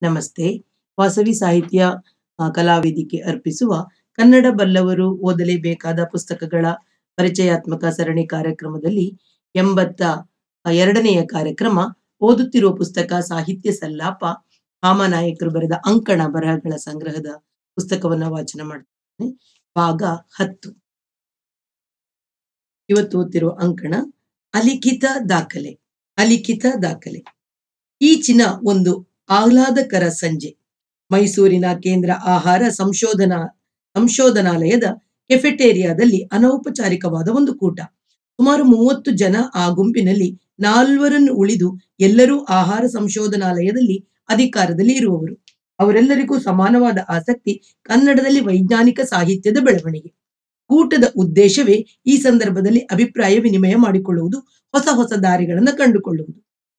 ನಮಸ್ತೆ ವಾಸವಿ ಸಾಹಿತ್ಯ ಆ, ಕಲಾವೇದಿಕೆ ಅರ್ಪಿಸುವ ಕನ್ನಡ ಬಲ್ಲವರು ಓದಲೇಬೇಕಾದ ಪುಸ್ತಕಗಳ ಪರಿಚಯಾತ್ಮಕ ಸರಣಿ ಕಾರ್ಯಕ್ರಮದಲ್ಲಿ ಎಂಬತ್ತ ಎರಡನೆಯ ಕಾರ್ಯಕ್ರಮ ಓದುತ್ತಿರುವ ಪುಸ್ತಕ ಸಾಹಿತ್ಯ ಸಲ್ಲಾಪ ಹಾಮನಾಯಕರು ಬರೆದ ಅಂಕಣ ಬರಹಗಳ ಸಂಗ್ರಹದ ಪುಸ್ತಕವನ್ನ ವಾಚನ ಮಾಡ್ತೇನೆ ಭಾಗ ಹತ್ತು ಇವತ್ತು ಓದ್ತಿರುವ ಅಂಕಣ ಅಲಿಖಿತ ದಾಖಲೆ ಅಲಿಖಿತ ದಾಖಲೆ ಈಚಿನ ಒಂದು ಆಹ್ಲಾದಕರ ಸಂಜೆ ಮೈಸೂರಿನ ಕೇಂದ್ರ ಆಹಾರ ಸಂಶೋಧನಾ ಸಂಶೋಧನಾಲಯದ ಕೆಫೆಟೇರಿಯಾದಲ್ಲಿ ಅನೌಪಚಾರಿಕವಾದ ಒಂದು ಕೂಟ ಸುಮಾರು ಮೂವತ್ತು ಜನ ಆ ಗುಂಪಿನಲ್ಲಿ ನಾಲ್ವರನ್ನು ಉಳಿದು ಎಲ್ಲರೂ ಆಹಾರ ಸಂಶೋಧನಾಲಯದಲ್ಲಿ ಅಧಿಕಾರದಲ್ಲಿ ಇರುವವರು ಅವರೆಲ್ಲರಿಗೂ ಸಮಾನವಾದ ಆಸಕ್ತಿ ಕನ್ನಡದಲ್ಲಿ ವೈಜ್ಞಾನಿಕ ಸಾಹಿತ್ಯದ ಬೆಳವಣಿಗೆ ಕೂಟದ ಉದ್ದೇಶವೇ ಈ ಸಂದರ್ಭದಲ್ಲಿ ಅಭಿಪ್ರಾಯ ವಿನಿಮಯ ಮಾಡಿಕೊಳ್ಳುವುದು ಹೊಸ ಹೊಸ ದಾರಿಗಳನ್ನು ಕಂಡುಕೊಳ್ಳುವುದು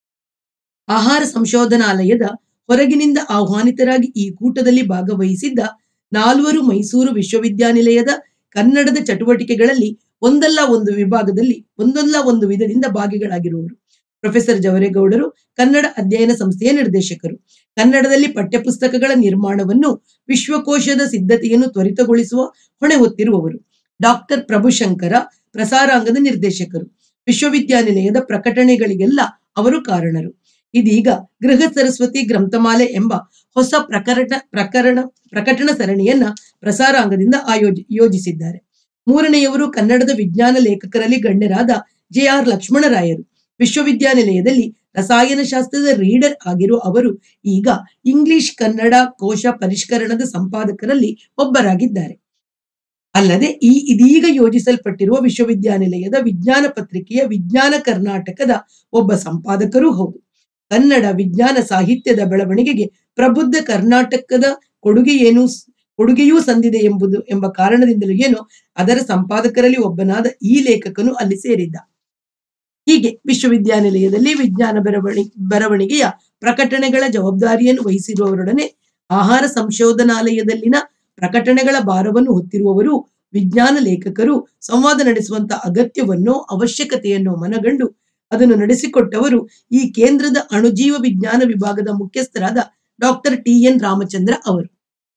ಆಹಾರ ಸಂಶೋಧನಾಲಯದ ಹೊರಗಿನಿಂದ ಆಹ್ವಾನಿತರಾಗಿ ಈ ಕೂಟದಲ್ಲಿ ಭಾಗವಹಿಸಿದ್ದ ನಾಲ್ವರು ಮೈಸೂರು ವಿಶ್ವವಿದ್ಯಾನಿಲಯದ ಕನ್ನಡದ ಚಟುವಟಿಕೆಗಳಲ್ಲಿ ಒಂದಲ್ಲ ಒಂದು ವಿಭಾಗದಲ್ಲಿ ಒಂದಲ್ಲ ಒಂದು ವಿಧದಿಂದ ಭಾಗಿಗಳಾಗಿರುವರು ಪ್ರೊಫೆಸರ್ ಜವರೇಗೌಡರು ಕನ್ನಡ ಅಧ್ಯಯನ ಸಂಸ್ಥೆಯ ನಿರ್ದೇಶಕರು ಕನ್ನಡದಲ್ಲಿ ಪಠ್ಯಪುಸ್ತಕಗಳ ನಿರ್ಮಾಣವನ್ನು ವಿಶ್ವಕೋಶದ ಸಿದ್ಧತೆಯನ್ನು ತ್ವರಿತಗೊಳಿಸುವ ಹೊಣೆ ಹೊತ್ತಿರುವವರು ಡಾಕ್ಟರ್ ಪ್ರಭುಶಂಕರ ಪ್ರಸಾರಾಂಗದ ನಿರ್ದೇಶಕರು ವಿಶ್ವವಿದ್ಯಾನಿಲಯದ ಪ್ರಕಟಣೆಗಳಿಗೆಲ್ಲ ಅವರು ಕಾರಣರು ಇದೀಗ ಗೃಹ ಸರಸ್ವತಿ ಗ್ರಂಥಮಾಲೆ ಎಂಬ ಹೊಸ ಪ್ರಕರಣ ಪ್ರಕರಣ ಪ್ರಕಟಣ ಸರಣಿಯನ್ನ ಪ್ರಸಾರಾಂಗದಿಂದ ಆಯೋಜಿ ಯೋಜಿಸಿದ್ದಾರೆ ಮೂರನೆಯವರು ಕನ್ನಡದ ವಿಜ್ಞಾನ ಲೇಖಕರಲ್ಲಿ ಗಣ್ಯರಾದ ಜೆ ಆರ್ ಲಕ್ಷ್ಮಣರಾಯರು ವಿಶ್ವವಿದ್ಯಾನಿಲಯದಲ್ಲಿ ರಸಾಯನಶಾಸ್ತ್ರದ ರೀಡರ್ ಆಗಿರುವ ಅವರು ಈಗ ಇಂಗ್ಲಿಷ್ ಕನ್ನಡ ಕೋಶ ಪರಿಷ್ಕರಣದ ಸಂಪಾದಕರಲ್ಲಿ ಒಬ್ಬರಾಗಿದ್ದಾರೆ ಅಲ್ಲದೆ ಈ ಇದೀಗ ಯೋಜಿಸಲ್ಪಟ್ಟಿರುವ ವಿಶ್ವವಿದ್ಯಾನಿಲಯದ ವಿಜ್ಞಾನ ಪತ್ರಿಕೆಯ ವಿಜ್ಞಾನ ಕರ್ನಾಟಕದ ಒಬ್ಬ ಸಂಪಾದಕರೂ ಹೌದು ಕನ್ನಡ ವಿಜ್ಞಾನ ಸಾಹಿತ್ಯದ ಬೆಳವಣಿಗೆಗೆ ಪ್ರಬುದ್ಧ ಕರ್ನಾಟಕದ ಕೊಡುಗೆ ಏನು ಕೊಡುಗೆಯೂ ಸಂದಿದೆ ಎಂಬುದು ಎಂಬ ಕಾರಣದಿಂದಲೂ ಏನೋ ಅದರ ಸಂಪಾದಕರಲ್ಲಿ ಒಬ್ಬನಾದ ಈ ಲೇಖಕನು ಅಲ್ಲಿ ಸೇರಿದ್ದ ಹೀಗೆ ವಿಶ್ವವಿದ್ಯಾನಿಲಯದಲ್ಲಿ ವಿಜ್ಞಾನ ಬರವಣಿ ಬರವಣಿಗೆಯ ಪ್ರಕಟಣೆಗಳ ಜವಾಬ್ದಾರಿಯನ್ನು ವಹಿಸಿರುವವರೊಡನೆ ಆಹಾರ ಸಂಶೋಧನಾಲಯದಲ್ಲಿನ ಪ್ರಕಟಣೆಗಳ ಭಾರವನ್ನು ಹೊತ್ತಿರುವವರು ವಿಜ್ಞಾನ ಲೇಖಕರು ಸಂವಾದ ನಡೆಸುವಂತ ಅಗತ್ಯವನ್ನೋ ಅವಶ್ಯಕತೆಯನ್ನೋ ಮನಗಂಡು ಅದನ್ನು ನಡೆಸಿಕೊಟ್ಟವರು ಈ ಕೇಂದ್ರದ ಅಣುಜೀವ ವಿಜ್ಞಾನ ವಿಭಾಗದ ಮುಖ್ಯಸ್ಥರಾದ ಡಾಕ್ಟರ್ ಟಿ ಎನ್ ರಾಮಚಂದ್ರ ಅವರು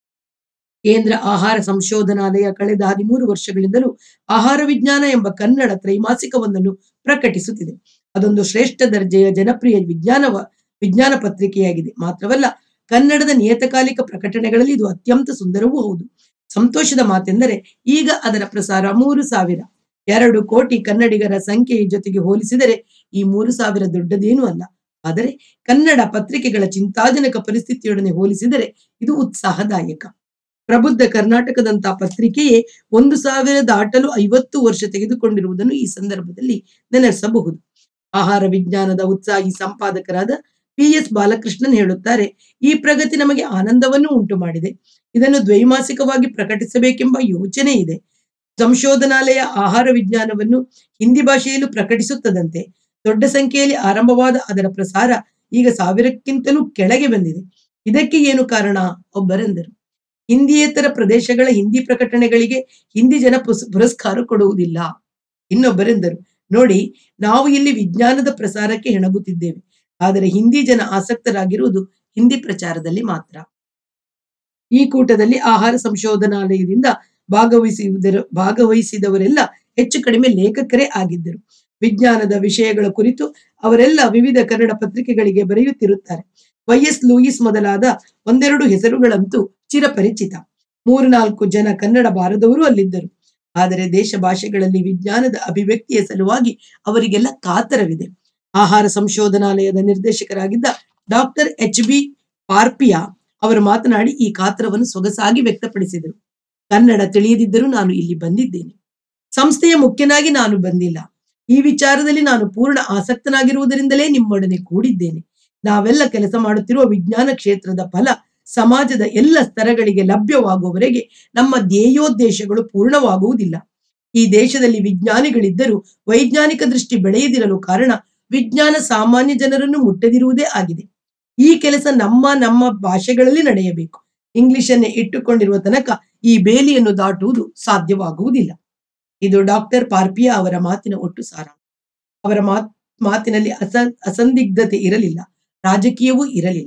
ಕೇಂದ್ರ ಆಹಾರ ಸಂಶೋಧನಾಲಯ ಕಳೆದ ಹದಿಮೂರು ವರ್ಷಗಳಿಂದಲೂ ಆಹಾರ ವಿಜ್ಞಾನ ಎಂಬ ಕನ್ನಡ ತ್ರೈಮಾಸಿಕವೊಂದನ್ನು ಪ್ರಕಟಿಸುತ್ತಿದೆ ಅದೊಂದು ಶ್ರೇಷ್ಠ ದರ್ಜೆಯ ಜನಪ್ರಿಯ ವಿಜ್ಞಾನವ ವಿಜ್ಞಾನ ಪತ್ರಿಕೆಯಾಗಿದೆ ಮಾತ್ರವಲ್ಲ ಕನ್ನಡದ ನಿಯತಕಾಲಿಕ ಪ್ರಕಟಣೆಗಳಲ್ಲಿ ಇದು ಅತ್ಯಂತ ಸುಂದರವೂ ಹೌದು ಸಂತೋಷದ ಮಾತೆಂದರೆ ಈಗ ಅದರ ಪ್ರಸಾರ ಮೂರು ಸಾವಿರ ಎರಡು ಕೋಟಿ ಕನ್ನಡಿಗರ ಸಂಖ್ಯೆಯ ಜೊತೆಗೆ ಹೋಲಿಸಿದರೆ ಈ ಮೂರು ಸಾವಿರ ದೊಡ್ಡದೇನೂ ಅಲ್ಲ ಆದರೆ ಕನ್ನಡ ಪತ್ರಿಕೆಗಳ ಚಿಂತಾಜನಕ ಪರಿಸ್ಥಿತಿಯೊಡನೆ ಹೋಲಿಸಿದರೆ ಇದು ಉತ್ಸಾಹದಾಯಕ ಪ್ರಬುದ್ಧ ಕರ್ನಾಟಕದಂತಹ ಪತ್ರಿಕೆಯೇ ಒಂದು ಸಾವಿರ ದಾಟಲು ಐವತ್ತು ವರ್ಷ ತೆಗೆದುಕೊಂಡಿರುವುದನ್ನು ಈ ಸಂದರ್ಭದಲ್ಲಿ ನೆನಪಿಸಬಹುದು ಆಹಾರ ವಿಜ್ಞಾನದ ಉತ್ಸಾಹಿ ಸಂಪಾದಕರಾದ ಪಿ ಎಸ್ ಬಾಲಕೃಷ್ಣನ್ ಹೇಳುತ್ತಾರೆ ಈ ಪ್ರಗತಿ ನಮಗೆ ಆನಂದವನ್ನು ಉಂಟು ಮಾಡಿದೆ ಇದನ್ನು ದ್ವೈಮಾಸಿಕವಾಗಿ ಪ್ರಕಟಿಸಬೇಕೆಂಬ ಯೋಚನೆ ಇದೆ ಸಂಶೋಧನಾಲಯ ಆಹಾರ ವಿಜ್ಞಾನವನ್ನು ಹಿಂದಿ ಭಾಷೆಯಲ್ಲೂ ಪ್ರಕಟಿಸುತ್ತದಂತೆ ದೊಡ್ಡ ಸಂಖ್ಯೆಯಲ್ಲಿ ಆರಂಭವಾದ ಅದರ ಪ್ರಸಾರ ಈಗ ಸಾವಿರಕ್ಕಿಂತಲೂ ಕೆಳಗೆ ಬಂದಿದೆ ಇದಕ್ಕೆ ಏನು ಕಾರಣ ಒಬ್ಬರೆಂದರು ಹಿಂದಿಯೇತರ ಪ್ರದೇಶಗಳ ಹಿಂದಿ ಪ್ರಕಟಣೆಗಳಿಗೆ ಹಿಂದಿ ಜನ ಪುಸ್- ಪುರಸ್ಕಾರ ಕೊಡುವುದಿಲ್ಲ ಇನ್ನೊಬ್ಬರೆಂದರು ನೋಡಿ ನಾವು ಇಲ್ಲಿ ವಿಜ್ಞಾನದ ಪ್ರಸಾರಕ್ಕೆ ಹೆಣಗುತ್ತಿದ್ದೇವೆ ಆದರೆ ಹಿಂದಿ ಜನ ಆಸಕ್ತರಾಗಿರುವುದು ಹಿಂದಿ ಪ್ರಚಾರದಲ್ಲಿ ಮಾತ್ರ ಈ ಕೂಟದಲ್ಲಿ ಆಹಾರ ಸಂಶೋಧನಾಲಯದಿಂದ ಭಾಗವಹಿಸುವುದರ ಭಾಗವಹಿಸಿದವರೆಲ್ಲ ಹೆಚ್ಚು ಕಡಿಮೆ ಲೇಖಕರೇ ಆಗಿದ್ದರು ವಿಜ್ಞಾನದ ವಿಷಯಗಳ ಕುರಿತು ಅವರೆಲ್ಲ ವಿವಿಧ ಕನ್ನಡ ಪತ್ರಿಕೆಗಳಿಗೆ ಬರೆಯುತ್ತಿರುತ್ತಾರೆ ವೈ ಎಸ್ ಲೂಯಿಸ್ ಮೊದಲಾದ ಒಂದೆರಡು ಹೆಸರುಗಳಂತೂ ಚಿರಪರಿಚಿತ ಮೂರು ನಾಲ್ಕು ಜನ ಕನ್ನಡ ಬಾರದವರು ಅಲ್ಲಿದ್ದರು ಆದರೆ ದೇಶ ಭಾಷೆಗಳಲ್ಲಿ ವಿಜ್ಞಾನದ ಅಭಿವ್ಯಕ್ತಿಯ ಸಲುವಾಗಿ ಅವರಿಗೆಲ್ಲ ಕಾತರವಿದೆ ಆಹಾರ ಸಂಶೋಧನಾಲಯದ ನಿರ್ದೇಶಕರಾಗಿದ್ದ ಡಾಕ್ಟರ್ ಎಚ್ ಬಿ ಪಾರ್ಪಿಯಾ ಅವರು ಮಾತನಾಡಿ ಈ ಕಾತರವನ್ನು ಸೊಗಸಾಗಿ ವ್ಯಕ್ತಪಡಿಸಿದರು ಕನ್ನಡ ತಿಳಿಯದಿದ್ದರೂ ನಾನು ಇಲ್ಲಿ ಬಂದಿದ್ದೇನೆ ಸಂಸ್ಥೆಯ ಮುಖ್ಯನಾಗಿ ನಾನು ಬಂದಿಲ್ಲ ಈ ವಿಚಾರದಲ್ಲಿ ನಾನು ಪೂರ್ಣ ಆಸಕ್ತನಾಗಿರುವುದರಿಂದಲೇ ನಿಮ್ಮೊಡನೆ ಕೂಡಿದ್ದೇನೆ ನಾವೆಲ್ಲ ಕೆಲಸ ಮಾಡುತ್ತಿರುವ ವಿಜ್ಞಾನ ಕ್ಷೇತ್ರದ ಫಲ ಸಮಾಜದ ಎಲ್ಲ ಸ್ತರಗಳಿಗೆ ಲಭ್ಯವಾಗುವವರೆಗೆ ನಮ್ಮ ಧ್ಯೇಯೋದ್ದೇಶಗಳು ಪೂರ್ಣವಾಗುವುದಿಲ್ಲ ಈ ದೇಶದಲ್ಲಿ ವಿಜ್ಞಾನಿಗಳಿದ್ದರೂ ವೈಜ್ಞಾನಿಕ ದೃಷ್ಟಿ ಬೆಳೆಯದಿರಲು ಕಾರಣ ವಿಜ್ಞಾನ ಸಾಮಾನ್ಯ ಜನರನ್ನು ಮುಟ್ಟದಿರುವುದೇ ಆಗಿದೆ ಈ ಕೆಲಸ ನಮ್ಮ ನಮ್ಮ ಭಾಷೆಗಳಲ್ಲಿ ನಡೆಯಬೇಕು ಇಂಗ್ಲಿಷನ್ನೇ ಇಟ್ಟುಕೊಂಡಿರುವ ತನಕ ಈ ಬೇಲಿಯನ್ನು ದಾಟುವುದು ಸಾಧ್ಯವಾಗುವುದಿಲ್ಲ ಇದು ಡಾಕ್ಟರ್ ಪಾರ್ಪಿಯಾ ಅವರ ಮಾತಿನ ಒಟ್ಟು ಸಾರಾಂಶ ಅವರ ಮಾತ್ ಮಾತಿನಲ್ಲಿ ಅಸ ಅಸಂದಿಗ್ಧತೆ ಇರಲಿಲ್ಲ ರಾಜಕೀಯವೂ ಇರಲಿಲ್ಲ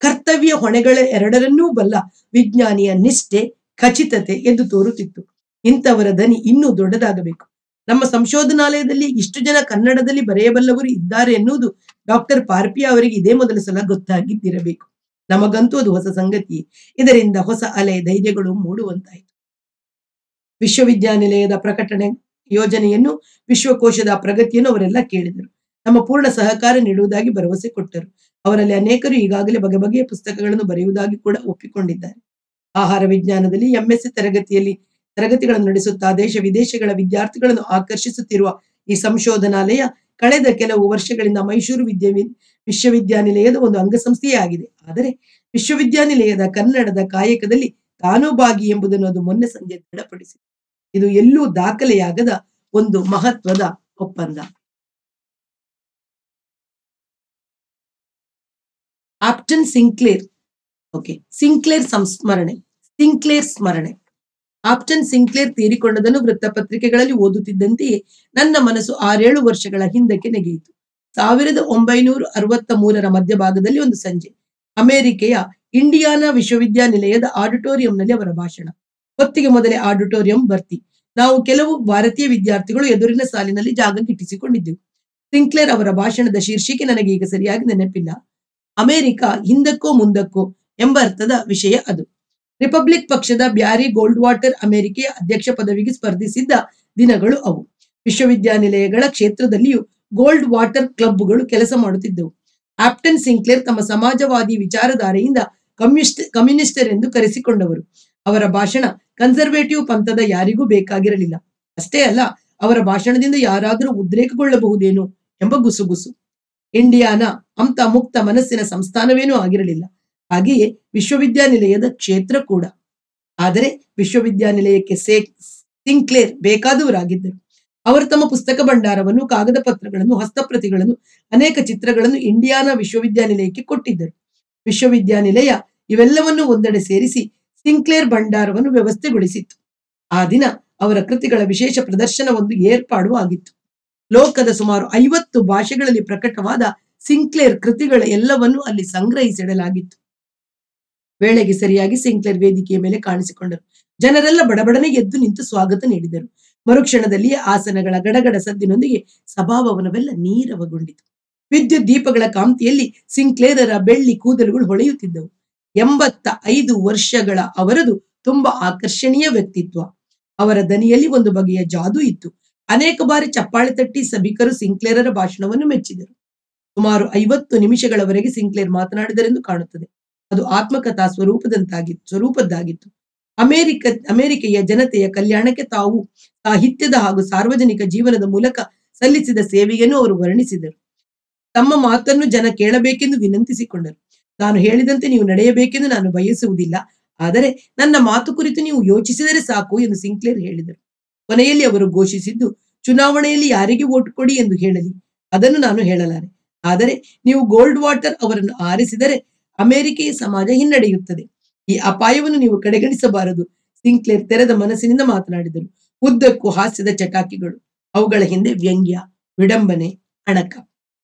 ಕರ್ತವ್ಯ ಹೊಣೆಗಳ ಎರಡರನ್ನೂ ಬಲ್ಲ ವಿಜ್ಞಾನಿಯ ನಿಷ್ಠೆ ಖಚಿತತೆ ಎಂದು ತೋರುತ್ತಿತ್ತು ಇಂಥವರ ದನಿ ಇನ್ನೂ ದೊಡ್ಡದಾಗಬೇಕು ನಮ್ಮ ಸಂಶೋಧನಾಲಯದಲ್ಲಿ ಇಷ್ಟು ಜನ ಕನ್ನಡದಲ್ಲಿ ಬರೆಯಬಲ್ಲವರು ಇದ್ದಾರೆ ಎನ್ನುವುದು ಡಾಕ್ಟರ್ ಪಾರ್ಪಿ ಅವರಿಗೆ ಇದೇ ಮೊದಲ ಸಲ ಗೊತ್ತಾಗಿದ್ದಿರಬೇಕು ನಮಗಂತೂ ಅದು ಹೊಸ ಸಂಗತಿ ಇದರಿಂದ ಹೊಸ ಅಲೆ ಧೈರ್ಯಗಳು ಮೂಡುವಂತಾಯಿತು ವಿಶ್ವವಿದ್ಯಾನಿಲಯದ ಪ್ರಕಟಣೆ ಯೋಜನೆಯನ್ನು ವಿಶ್ವಕೋಶದ ಪ್ರಗತಿಯನ್ನು ಅವರೆಲ್ಲ ಕೇಳಿದರು ನಮ್ಮ ಪೂರ್ಣ ಸಹಕಾರ ನೀಡುವುದಾಗಿ ಭರವಸೆ ಕೊಟ್ಟರು ಅವರಲ್ಲಿ ಅನೇಕರು ಈಗಾಗಲೇ ಬಗೆ ಬಗೆಯ ಪುಸ್ತಕಗಳನ್ನು ಬರೆಯುವುದಾಗಿ ಕೂಡ ಒಪ್ಪಿಕೊಂಡಿದ್ದಾರೆ ಆಹಾರ ವಿಜ್ಞಾನದಲ್ಲಿ ಎಂಎಸ್ಸಿ ತರಗತಿಯಲ್ಲಿ ತರಗತಿಗಳನ್ನು ನಡೆಸುತ್ತಾ ದೇಶ ವಿದೇಶಗಳ ವಿದ್ಯಾರ್ಥಿಗಳನ್ನು ಆಕರ್ಷಿಸುತ್ತಿರುವ ಈ ಸಂಶೋಧನಾಲಯ ಕಳೆದ ಕೆಲವು ವರ್ಷಗಳಿಂದ ಮೈಸೂರು ವಿದ್ಯಾ ವಿಶ್ವವಿದ್ಯಾನಿಲಯದ ಒಂದು ಅಂಗಸಂಸ್ಥೆಯೇ ಆಗಿದೆ ಆದರೆ ವಿಶ್ವವಿದ್ಯಾನಿಲಯದ ಕನ್ನಡದ ಕಾಯಕದಲ್ಲಿ ತಾನೂ ಭಾಗಿ ಎಂಬುದನ್ನು ಅದು ಮೊನ್ನೆ ಸಂಜೆ ದೃಢಪಡಿಸಿದೆ ಇದು ಎಲ್ಲೂ ದಾಖಲೆಯಾಗದ ಒಂದು ಮಹತ್ವದ ಒಪ್ಪಂದ ಆಪ್ಟನ್ ಸಿಂಕ್ಲೇರ್ ಓಕೆ ಸಿಂಕ್ಲೇರ್ ಸಂಸ್ಮರಣೆ ಸಿಂಕ್ಲೇರ್ ಸ್ಮರಣೆ ಆಪ್ಟನ್ ಸಿಂಕ್ಲೇರ್ ತೀರಿಕೊಂಡದನ್ನು ವೃತ್ತಪತ್ರಿಕೆಗಳಲ್ಲಿ ಓದುತ್ತಿದ್ದಂತೆಯೇ ನನ್ನ ಮನಸ್ಸು ಆರೇಳು ವರ್ಷಗಳ ಹಿಂದಕ್ಕೆ ನೆಗೆಯಿತು ಸಾವಿರದ ಒಂಬೈನೂರ ಅರವತ್ತ ಮೂರರ ಮಧ್ಯಭಾಗದಲ್ಲಿ ಒಂದು ಸಂಜೆ ಅಮೆರಿಕೆಯ ಇಂಡಿಯಾನಾ ವಿಶ್ವವಿದ್ಯಾನಿಲಯದ ಆಡಿಟೋರಿಯಂನಲ್ಲಿ ಅವರ ಭಾಷಣ ಹೊತ್ತಿಗೆ ಮೊದಲೇ ಆಡಿಟೋರಿಯಂ ಭರ್ತಿ ನಾವು ಕೆಲವು ಭಾರತೀಯ ವಿದ್ಯಾರ್ಥಿಗಳು ಎದುರಿನ ಸಾಲಿನಲ್ಲಿ ಜಾಗ ಗಿಟ್ಟಿಸಿಕೊಂಡಿದ್ದೆವು ಸಿಂಕ್ಲೇರ್ ಅವರ ಭಾಷಣದ ಶೀರ್ಷಿಕೆ ನನಗೆ ಈಗ ಸರಿಯಾಗಿ ನೆನಪಿಲ್ಲ ಅಮೆರಿಕ ಹಿಂದಕ್ಕೋ ಮುಂದಕ್ಕೋ ಎಂಬ ಅರ್ಥದ ವಿಷಯ ಅದು ರಿಪಬ್ಲಿಕ್ ಪಕ್ಷದ ಬ್ಯಾರಿ ಗೋಲ್ಡ್ ವಾಟರ್ ಅಮೆರಿಕೆಯ ಅಧ್ಯಕ್ಷ ಪದವಿಗೆ ಸ್ಪರ್ಧಿಸಿದ್ದ ದಿನಗಳು ಅವು ವಿಶ್ವವಿದ್ಯಾನಿಲಯಗಳ ಕ್ಷೇತ್ರದಲ್ಲಿಯೂ ಗೋಲ್ಡ್ ವಾಟರ್ ಕ್ಲಬ್ಗಳು ಕೆಲಸ ಮಾಡುತ್ತಿದ್ದವು ಆಪ್ಟನ್ ಸಿಂಕ್ಲೇರ್ ತಮ್ಮ ಸಮಾಜವಾದಿ ವಿಚಾರಧಾರೆಯಿಂದ ಕಮ್ಯುನಿಸ್ಟ್ ಕಮ್ಯುನಿಸ್ಟರ್ ಎಂದು ಕರೆಸಿಕೊಂಡವರು ಅವರ ಭಾಷಣ ಕನ್ಸರ್ವೇಟಿವ್ ಪಂಥದ ಯಾರಿಗೂ ಬೇಕಾಗಿರಲಿಲ್ಲ ಅಷ್ಟೇ ಅಲ್ಲ ಅವರ ಭಾಷಣದಿಂದ ಯಾರಾದರೂ ಉದ್ರೇಕಗೊಳ್ಳಬಹುದೇನೋ ಎಂಬ ಗುಸುಗುಸು ಇಂಡಿಯಾನ ಅಂತ ಮುಕ್ತ ಮನಸ್ಸಿನ ಸಂಸ್ಥಾನವೇನೂ ಆಗಿರಲಿಲ್ಲ ಹಾಗೆಯೇ ವಿಶ್ವವಿದ್ಯಾನಿಲಯದ ಕ್ಷೇತ್ರ ಕೂಡ ಆದರೆ ವಿಶ್ವವಿದ್ಯಾನಿಲಯಕ್ಕೆ ಸೇ ಸಿಂಕ್ಲೇರ್ ಬೇಕಾದವರಾಗಿದ್ದರು ಅವರು ತಮ್ಮ ಪುಸ್ತಕ ಭಂಡಾರವನ್ನು ಕಾಗದ ಪತ್ರಗಳನ್ನು ಹಸ್ತಪ್ರತಿಗಳನ್ನು ಅನೇಕ ಚಿತ್ರಗಳನ್ನು ಇಂಡಿಯಾನಾ ವಿಶ್ವವಿದ್ಯಾನಿಲಯಕ್ಕೆ ಕೊಟ್ಟಿದ್ದರು ವಿಶ್ವವಿದ್ಯಾನಿಲಯ ಇವೆಲ್ಲವನ್ನು ಒಂದೆಡೆ ಸೇರಿಸಿ ಸಿಂಕ್ಲೇರ್ ಭಂಡಾರವನ್ನು ವ್ಯವಸ್ಥೆಗೊಳಿಸಿತ್ತು ಆ ದಿನ ಅವರ ಕೃತಿಗಳ ವಿಶೇಷ ಪ್ರದರ್ಶನವೊಂದು ಏರ್ಪಾಡು ಆಗಿತ್ತು ಲೋಕದ ಸುಮಾರು ಐವತ್ತು ಭಾಷೆಗಳಲ್ಲಿ ಪ್ರಕಟವಾದ ಸಿಂಕ್ಲೇರ್ ಕೃತಿಗಳ ಎಲ್ಲವನ್ನೂ ಅಲ್ಲಿ ಸಂಗ್ರಹಿಸಿಡಲಾಗಿತ್ತು ವೇಳೆಗೆ ಸರಿಯಾಗಿ ಸಿಂಕ್ಲೇರ್ ವೇದಿಕೆಯ ಮೇಲೆ ಕಾಣಿಸಿಕೊಂಡರು ಜನರೆಲ್ಲ ಬಡಬಡನೆ ಎದ್ದು ನಿಂತು ಸ್ವಾಗತ ನೀಡಿದರು ಮರುಕ್ಷಣದಲ್ಲಿಯೇ ಆಸನಗಳ ಗಡಗಡ ಸದ್ದಿನೊಂದಿಗೆ ಸಭಾಭವನವೆಲ್ಲ ನೀರವಗೊಂಡಿತು ವಿದ್ಯುತ್ ದೀಪಗಳ ಕಾಂತಿಯಲ್ಲಿ ಸಿಂಕ್ಲೇರರ ಬೆಳ್ಳಿ ಕೂದಲುಗಳು ಹೊಳೆಯುತ್ತಿದ್ದವು ಎಂಬತ್ತ ಐದು ವರ್ಷಗಳ ಅವರದು ತುಂಬಾ ಆಕರ್ಷಣೀಯ ವ್ಯಕ್ತಿತ್ವ ಅವರ ದನಿಯಲ್ಲಿ ಒಂದು ಬಗೆಯ ಜಾದೂ ಇತ್ತು ಅನೇಕ ಬಾರಿ ಚಪ್ಪಾಳೆ ತಟ್ಟಿ ಸಭಿಕರು ಸಿಂಕ್ಲೇರರ ಭಾಷಣವನ್ನು ಮೆಚ್ಚಿದರು ಸುಮಾರು ಐವತ್ತು ನಿಮಿಷಗಳವರೆಗೆ ಸಿಂಕ್ಲೇರ್ ಮಾತನಾಡಿದರೆಂದು ಕಾಣುತ್ತದೆ ಅದು ಆತ್ಮಕಥಾ ಸ್ವರೂಪದಂತಾಗಿತ್ತು ಸ್ವರೂಪದ್ದಾಗಿತ್ತು ಅಮೆರಿಕ ಅಮೆರಿಕೆಯ ಜನತೆಯ ಕಲ್ಯಾಣಕ್ಕೆ ತಾವು ಸಾಹಿತ್ಯದ ಹಾಗೂ ಸಾರ್ವಜನಿಕ ಜೀವನದ ಮೂಲಕ ಸಲ್ಲಿಸಿದ ಸೇವೆಯನ್ನು ಅವರು ವರ್ಣಿಸಿದರು ತಮ್ಮ ಮಾತನ್ನು ಜನ ಕೇಳಬೇಕೆಂದು ವಿನಂತಿಸಿಕೊಂಡರು ನಾನು ಹೇಳಿದಂತೆ ನೀವು ನಡೆಯಬೇಕೆಂದು ನಾನು ಬಯಸುವುದಿಲ್ಲ ಆದರೆ ನನ್ನ ಮಾತು ಕುರಿತು ನೀವು ಯೋಚಿಸಿದರೆ ಸಾಕು ಎಂದು ಸಿಂಕ್ಲೇರ್ ಹೇಳಿದರು ಕೊನೆಯಲ್ಲಿ ಅವರು ಘೋಷಿಸಿದ್ದು ಚುನಾವಣೆಯಲ್ಲಿ ಯಾರಿಗೆ ವೋಟ್ ಕೊಡಿ ಎಂದು ಹೇಳಲಿ ಅದನ್ನು ನಾನು ಹೇಳಲಾರೆ ಆದರೆ ನೀವು ಗೋಲ್ಡ್ ವಾಟರ್ ಅವರನ್ನು ಆರಿಸಿದರೆ ಅಮೆರಿಕೆಯ ಸಮಾಜ ಹಿನ್ನಡೆಯುತ್ತದೆ ಈ ಅಪಾಯವನ್ನು ನೀವು ಕಡೆಗಣಿಸಬಾರದು ಸಿಂಕ್ಲೇರ್ ತೆರೆದ ಮನಸ್ಸಿನಿಂದ ಮಾತನಾಡಿದರು ಉದ್ದಕ್ಕೂ ಹಾಸ್ಯದ ಚಟಾಕಿಗಳು ಅವುಗಳ ಹಿಂದೆ ವ್ಯಂಗ್ಯ ವಿಡಂಬನೆ ಅಣಕ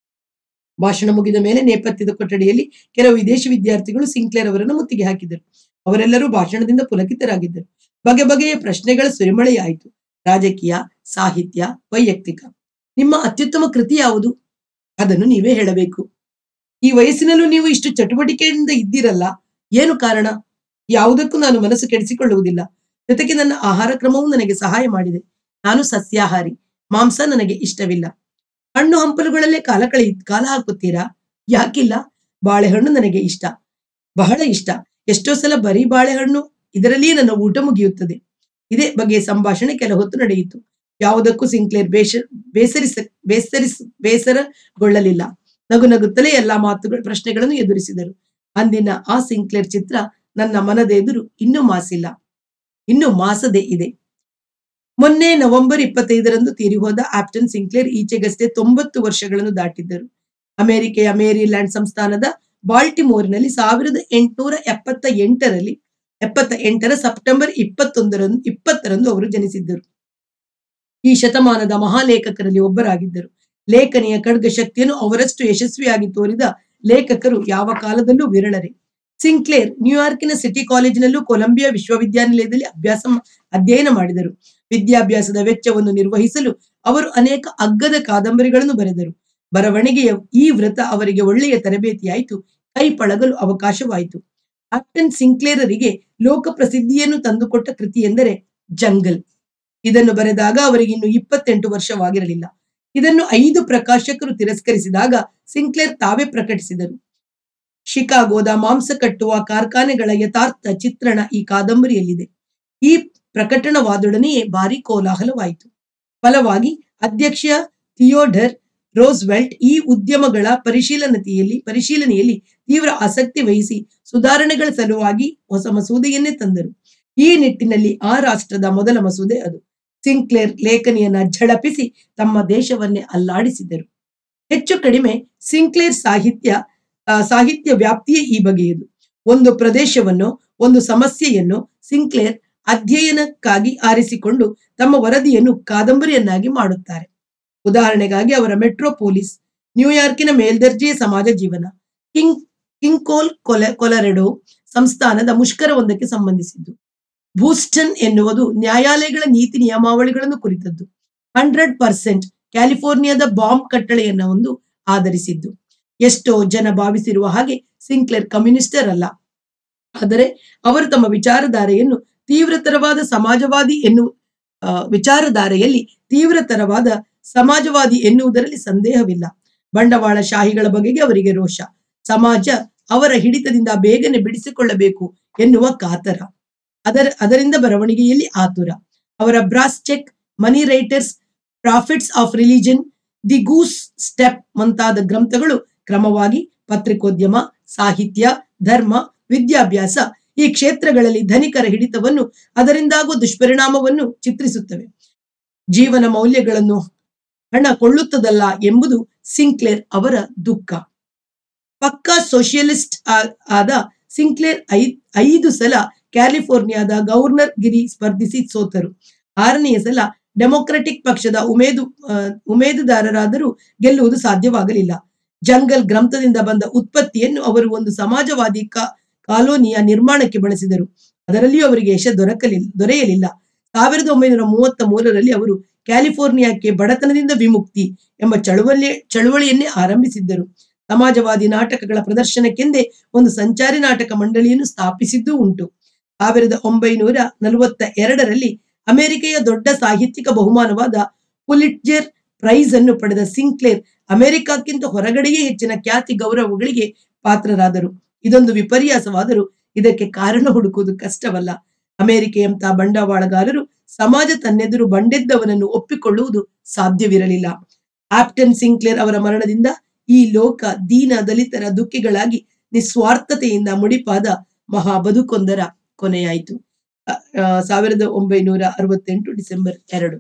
ಭಾಷಣ ಮುಗಿದ ಮೇಲೆ ನೇಪಥ್ಯದ ಕೊಠಡಿಯಲ್ಲಿ ಕೆಲವು ವಿದೇಶಿ ವಿದ್ಯಾರ್ಥಿಗಳು ಸಿಂಕ್ಲೇರ್ ಅವರನ್ನು ಮುತ್ತಿಗೆ ಹಾಕಿದರು ಅವರೆಲ್ಲರೂ ಭಾಷಣದಿಂದ ಪುಲಕಿತರಾಗಿದ್ದರು ಬಗೆ ಬಗೆಯ ಪ್ರಶ್ನೆಗಳ ಸುರಿಮಳೆಯಾಯಿತು ರಾಜಕೀಯ ಸಾಹಿತ್ಯ ವೈಯಕ್ತಿಕ ನಿಮ್ಮ ಅತ್ಯುತ್ತಮ ಕೃತಿ ಯಾವುದು ಅದನ್ನು ನೀವೇ ಹೇಳಬೇಕು ಈ ವಯಸ್ಸಿನಲ್ಲೂ ನೀವು ಇಷ್ಟು ಚಟುವಟಿಕೆಯಿಂದ ಇದ್ದೀರಲ್ಲ ಏನು ಕಾರಣ ಯಾವುದಕ್ಕೂ ನಾನು ಮನಸ್ಸು ಕೆಡಿಸಿಕೊಳ್ಳುವುದಿಲ್ಲ ಜೊತೆಗೆ ನನ್ನ ಆಹಾರ ಕ್ರಮವು ನನಗೆ ಸಹಾಯ ಮಾಡಿದೆ ನಾನು ಸಸ್ಯಾಹಾರಿ ಮಾಂಸ ನನಗೆ ಇಷ್ಟವಿಲ್ಲ ಹಣ್ಣು ಹಂಪಲುಗಳಲ್ಲೇ ಕಾಲ ಕಳೆಯ ಕಾಲ ಹಾಕುತ್ತೀರಾ ಯಾಕಿಲ್ಲ ಬಾಳೆಹಣ್ಣು ನನಗೆ ಇಷ್ಟ ಬಹಳ ಇಷ್ಟ ಎಷ್ಟೋ ಸಲ ಬರೀ ಬಾಳೆಹಣ್ಣು ಇದರಲ್ಲಿಯೇ ನನ್ನ ಊಟ ಮುಗಿಯುತ್ತದೆ ಇದೇ ಬಗೆಯ ಸಂಭಾಷಣೆ ಕೆಲ ಹೊತ್ತು ನಡೆಯಿತು ಯಾವುದಕ್ಕೂ ಸಿಂಕ್ಲೇರ್ ಬೇಷ ಬೇಸರಿಸ ಬೇಸರಿಸ ಬೇಸರಗೊಳ್ಳಲಿಲ್ಲ ನಗು ನಗುತ್ತಲೇ ಎಲ್ಲಾ ಮಾತುಗಳು ಪ್ರಶ್ನೆಗಳನ್ನು ಎದುರಿಸಿದರು ಅಂದಿನ ಆ ಸಿಂಕ್ಲೇರ್ ಚಿತ್ರ ನನ್ನ ಮನದ ಎದುರು ಇನ್ನೂ ಮಾಸಿಲ್ಲ ಇನ್ನೂ ಮಾಸದೆ ಇದೆ ಮೊನ್ನೆ ನವೆಂಬರ್ ಇಪ್ಪತ್ತೈದರಂದು ತೀರಿ ಹೋದ ಆಪ್ಟನ್ ಸಿಂಕ್ಲೇರ್ ಈಚೆಗಷ್ಟೇ ತೊಂಬತ್ತು ವರ್ಷಗಳನ್ನು ದಾಟಿದ್ದರು ಅಮೆರಿಕೆಯ ಮೇರಿಲ್ಯಾಂಡ್ ಸಂಸ್ಥಾನದ ಬಾಲ್ಟಿಮೋರ್ನಲ್ಲಿ ಸಾವಿರದ ಎಂಟುನೂರ ಎಪ್ಪತ್ತ ಎಂಟರಲ್ಲಿ ಎಪ್ಪತ್ತ ಎಂಟರ ಸೆಪ್ಟೆಂಬರ್ ಇಪ್ಪತ್ತೊಂದರಂದು ಇಪ್ಪತ್ತರಂದು ಅವರು ಜನಿಸಿದ್ದರು ಈ ಶತಮಾನದ ಮಹಾಲೇಖಕರಲ್ಲಿ ಒಬ್ಬರಾಗಿದ್ದರು ಲೇಖನಿಯ ಖಡ್ಗ ಶಕ್ತಿಯನ್ನು ಅವರಷ್ಟು ಯಶಸ್ವಿಯಾಗಿ ತೋರಿದ ಲೇಖಕರು ಯಾವ ಕಾಲದಲ್ಲೂ ವಿರಳರೆ ಸಿಂಕ್ಲೇರ್ ನ್ಯೂಯಾರ್ಕಿನ ಸಿಟಿ ಕಾಲೇಜಿನಲ್ಲೂ ಕೊಲಂಬಿಯಾ ವಿಶ್ವವಿದ್ಯಾನಿಲಯದಲ್ಲಿ ಅಭ್ಯಾಸ ಅಧ್ಯಯನ ಮಾಡಿದರು ವಿದ್ಯಾಭ್ಯಾಸದ ವೆಚ್ಚವನ್ನು ನಿರ್ವಹಿಸಲು ಅವರು ಅನೇಕ ಅಗ್ಗದ ಕಾದಂಬರಿಗಳನ್ನು ಬರೆದರು ಬರವಣಿಗೆಯ ಈ ವೃತ್ತ ಅವರಿಗೆ ಒಳ್ಳೆಯ ತರಬೇತಿಯಾಯಿತು ಕೈ ಪಳಗಲು ಅವಕಾಶವಾಯಿತು ಕ್ಯಾಪ್ಟನ್ ಸಿಂಕ್ಲೇರರಿಗೆ ಲೋಕ ಪ್ರಸಿದ್ಧಿಯನ್ನು ತಂದುಕೊಟ್ಟ ಕೃತಿ ಎಂದರೆ ಜಂಗಲ್ ಇದನ್ನು ಬರೆದಾಗ ಅವರಿಗೆ ಇನ್ನು ಇಪ್ಪತ್ತೆಂಟು ವರ್ಷವಾಗಿರಲಿಲ್ಲ ಇದನ್ನು ಐದು ಪ್ರಕಾಶಕರು ತಿರಸ್ಕರಿಸಿದಾಗ ಸಿಂಕ್ಲೇರ್ ತಾವೇ ಪ್ರಕಟಿಸಿದರು ಶಿಕಾಗೋದ ಮಾಂಸ ಕಟ್ಟುವ ಕಾರ್ಖಾನೆಗಳ ಯಥಾರ್ಥ ಚಿತ್ರಣ ಈ ಕಾದಂಬರಿಯಲ್ಲಿದೆ ಈ ಪ್ರಕಟಣವಾದೊಡನೆಯೇ ಭಾರಿ ಕೋಲಾಹಲವಾಯಿತು ಫಲವಾಗಿ ಅಧ್ಯಕ್ಷ ಥಿಯೋಡರ್ ರೋಸ್ವೆಲ್ಟ್ ಈ ಉದ್ಯಮಗಳ ಪರಿಶೀಲನತೆಯಲ್ಲಿ ಪರಿಶೀಲನೆಯಲ್ಲಿ ತೀವ್ರ ಆಸಕ್ತಿ ವಹಿಸಿ ಸುಧಾರಣೆಗಳ ಸಲುವಾಗಿ ಹೊಸ ಮಸೂದೆಯನ್ನೇ ತಂದರು ಈ ನಿಟ್ಟಿನಲ್ಲಿ ಆ ರಾಷ್ಟ್ರದ ಮೊದಲ ಮಸೂದೆ ಅದು ಸಿಂಕ್ಲೇರ್ ಲೇಖನಿಯನ್ನ ಝಳಪಿಸಿ ತಮ್ಮ ದೇಶವನ್ನೇ ಅಲ್ಲಾಡಿಸಿದರು ಹೆಚ್ಚು ಕಡಿಮೆ ಸಿಂಕ್ಲೇರ್ ಸಾಹಿತ್ಯ ಆ, ಸಾಹಿತ್ಯ ವ್ಯಾಪ್ತಿಯೇ ಈ ಬಗೆಯದು ಒಂದು ಪ್ರದೇಶವನ್ನು ಒಂದು ಸಮಸ್ಯೆಯನ್ನು ಸಿಂಕ್ಲೇರ್ ಅಧ್ಯಯನಕ್ಕಾಗಿ ಆರಿಸಿಕೊಂಡು ತಮ್ಮ ವರದಿಯನ್ನು ಕಾದಂಬರಿಯನ್ನಾಗಿ ಮಾಡುತ್ತಾರೆ ಉದಾಹರಣೆಗಾಗಿ ಅವರ ಮೆಟ್ರೋಪೋಲಿಸ್ ನ್ಯೂಯಾರ್ಕಿನ ಮೇಲ್ದರ್ಜೆಯ ಸಮಾಜ ಜೀವನ ಕಿಂಗ್ ಕಿಂಗ್ಕೋಲ್ ಕೊಲೆ ಕೊಲರೆಡೋ ಸಂಸ್ಥಾನದ ಮುಷ್ಕರವೊಂದಕ್ಕೆ ಸಂಬಂಧಿಸಿದ್ದು ಬೂಸ್ಟನ್ ಎನ್ನುವುದು ನ್ಯಾಯಾಲಯಗಳ ನೀತಿ ನಿಯಮಾವಳಿಗಳನ್ನು ಕುರಿತದ್ದು ಹಂಡ್ರೆಡ್ ಪರ್ಸೆಂಟ್ ಕ್ಯಾಲಿಫೋರ್ನಿಯಾದ ಬಾಂಬ್ ಕಟ್ಟಳೆಯನ್ನ ಒಂದು ಆಧರಿಸಿದ್ದು ಎಷ್ಟೋ ಜನ ಭಾವಿಸಿರುವ ಹಾಗೆ ಸಿಂಕ್ಲೇರ್ ಕಮ್ಯುನಿಸ್ಟರ್ ಅಲ್ಲ ಆದರೆ ಅವರು ತಮ್ಮ ವಿಚಾರಧಾರೆಯನ್ನು ತೀವ್ರತರವಾದ ಸಮಾಜವಾದಿ ಎನ್ನು ಆ, ವಿಚಾರಧಾರೆಯಲ್ಲಿ ತೀವ್ರತರವಾದ ಸಮಾಜವಾದಿ ಎನ್ನುವುದರಲ್ಲಿ ಸಂದೇಹವಿಲ್ಲ ಬಂಡವಾಳ ಶಾಹಿಗಳ ಬಗೆಗೆ ಅವರಿಗೆ ರೋಷ ಸಮಾಜ ಅವರ ಹಿಡಿತದಿಂದ ಬೇಗನೆ ಬಿಡಿಸಿಕೊಳ್ಳಬೇಕು ಎನ್ನುವ ಕಾತರ ಅದರ ಅದರಿಂದ ಬರವಣಿಗೆಯಲ್ಲಿ ಆತುರ ಅವರ brass check money writers profits of religion the goose step ಮುಂತಾದ ಗ್ರಂಥಗಳು ಕ್ರಮವಾಗಿ ಪತ್ರಿಕೋದ್ಯಮ ಸಾಹಿತ್ಯ ಧರ್ಮ ವಿದ್ಯಾಭ್ಯಾಸ ಈ ಕ್ಷೇತ್ರಗಳಲ್ಲಿ ಧನಿಕರ ಹಿಡಿತವನ್ನು ಅದರಿಂದಾಗುವ ದುಷ್ಪರಿಣಾಮವನ್ನು ಚಿತ್ರಿಸುತ್ತವೆ ಜೀವನ ಮೌಲ್ಯಗಳನ್ನು ಹಣ ಕೊಳ್ಳುತ್ತದಲ್ಲ ಎಂಬುದು ಸಿಂಕ್ಲೇರ್ ಅವರ ದುಃಖ ಪಕ್ಕಾ ಸೋಷಿಯಲಿಸ್ಟ್ ಆ- ಆದ ಸಿಂಕ್ಲೇರ್ ಐ- ಐದು ಸಲ ಕ್ಯಾಲಿಫೋರ್ನಿಯಾದ ಗವರ್ನರ್ ಗಿರಿ ಸ್ಪರ್ಧಿಸಿ ಸೋತರು ಆರನೆಯ ಸಲ ಡೆಮೊಕ್ರೆಟಿಕ್ ಪಕ್ಷದ ಉಮೇದು ಆ, ಉಮೇದುದಾರರಾದರೂ ಗೆಲ್ಲುವುದು ಸಾಧ್ಯವಾಗಲಿಲ್ಲ ಜಂಗಲ್ ಗ್ರಂಥದಿಂದ ಬಂದ ಉತ್ಪತ್ತಿಯನ್ನು ಅವರು ಒಂದು ಸಮಾಜವಾದಿ ಕಾ- ಕಾಲೋನಿಯ ನಿರ್ಮಾಣಕ್ಕೆ ಬಳಸಿದರು ಅದರಲ್ಲಿಯೂ ಅವರಿಗೆ ಯಶ ದೊರಕಲಿಲ್ಲ ದೊರೆಯಲಿಲ್ಲ ಸಾವಿರದ ಒಂಬೈನೂರ ಮೂವತ್ತ ಮೂರರಲ್ಲಿ ಅವರು ಕ್ಯಾಲಿಫೋರ್ನಿಯಾಕ್ಕೆ ಬಡತನದಿಂದ ವಿಮುಕ್ತಿ ಎಂಬ ಚಳುವಳಿ ಚಳುವಳಿಯನ್ನೇ ಆರಂಭಿಸಿದ್ದರು ಸಮಾಜವಾದಿ ನಾಟಕಗಳ ಪ್ರದರ್ಶನಕ್ಕೆಂದೇ ಒಂದು ಸಂಚಾರಿ ನಾಟಕ ಮಂಡಳಿಯನ್ನು ಸ್ಥಾಪಿಸಿದ್ದೂ ಉಂಟು ಸಾವಿರದ ಒಂಬೈನೂರ ನಲವತ್ತ ಎರಡರಲ್ಲಿ ಅಮೆರಿಕೆಯ ದೊಡ್ಡ ಸಾಹಿತ್ಯಿಕ ಬಹುಮಾನವಾದ ಪುಲಿಟ್ಜರ್ ಪ್ರೈಸ್ ಅನ್ನು ಪಡೆದ ಸಿಂಕ್ಲೇರ್ ಅಮೆರಿಕಕ್ಕಿಂತ ಹೊರಗಡೆಯೇ ಹೆಚ್ಚಿನ ಖ್ಯಾತಿ ಗೌರವಗಳಿಗೆ ಪಾತ್ರರಾದರು ಇದೊಂದು ವಿಪರ್ಯಾಸವಾದರೂ ಇದಕ್ಕೆ ಕಾರಣ ಹುಡುಕುವುದು ಕಷ್ಟವಲ್ಲ ಅಮೆರಿಕೆಯಂತಹ ಬಂಡವಾಳಗಾರರು ಸಮಾಜ ತನ್ನೆದುರು ಬಂಡೆದ್ದವನನ್ನು ಒಪ್ಪಿಕೊಳ್ಳುವುದು ಸಾಧ್ಯವಿರಲಿಲ್ಲ ಆಪ್ಟನ್ ಸಿಂಕ್ಲೇರ್ ಅವರ ಮರಣದಿಂದ ಈ ಲೋಕ ದೀನ ದಲಿತರ ದುಃಖಿಗಳಾಗಿ ನಿಸ್ವಾರ್ಥತೆಯಿಂದ ಮುಡಿಪಾದ ಮಹಾ ಬದುಕೊಂದರ ಕೊನೆಯಾಯಿತು ಅ- ಆ, ಸಾವಿರದ ಒಂಬೈನೂರ ಅರವತ್ತೆಂಟು ಡಿಸೆಂಬರ್ ಎರಡು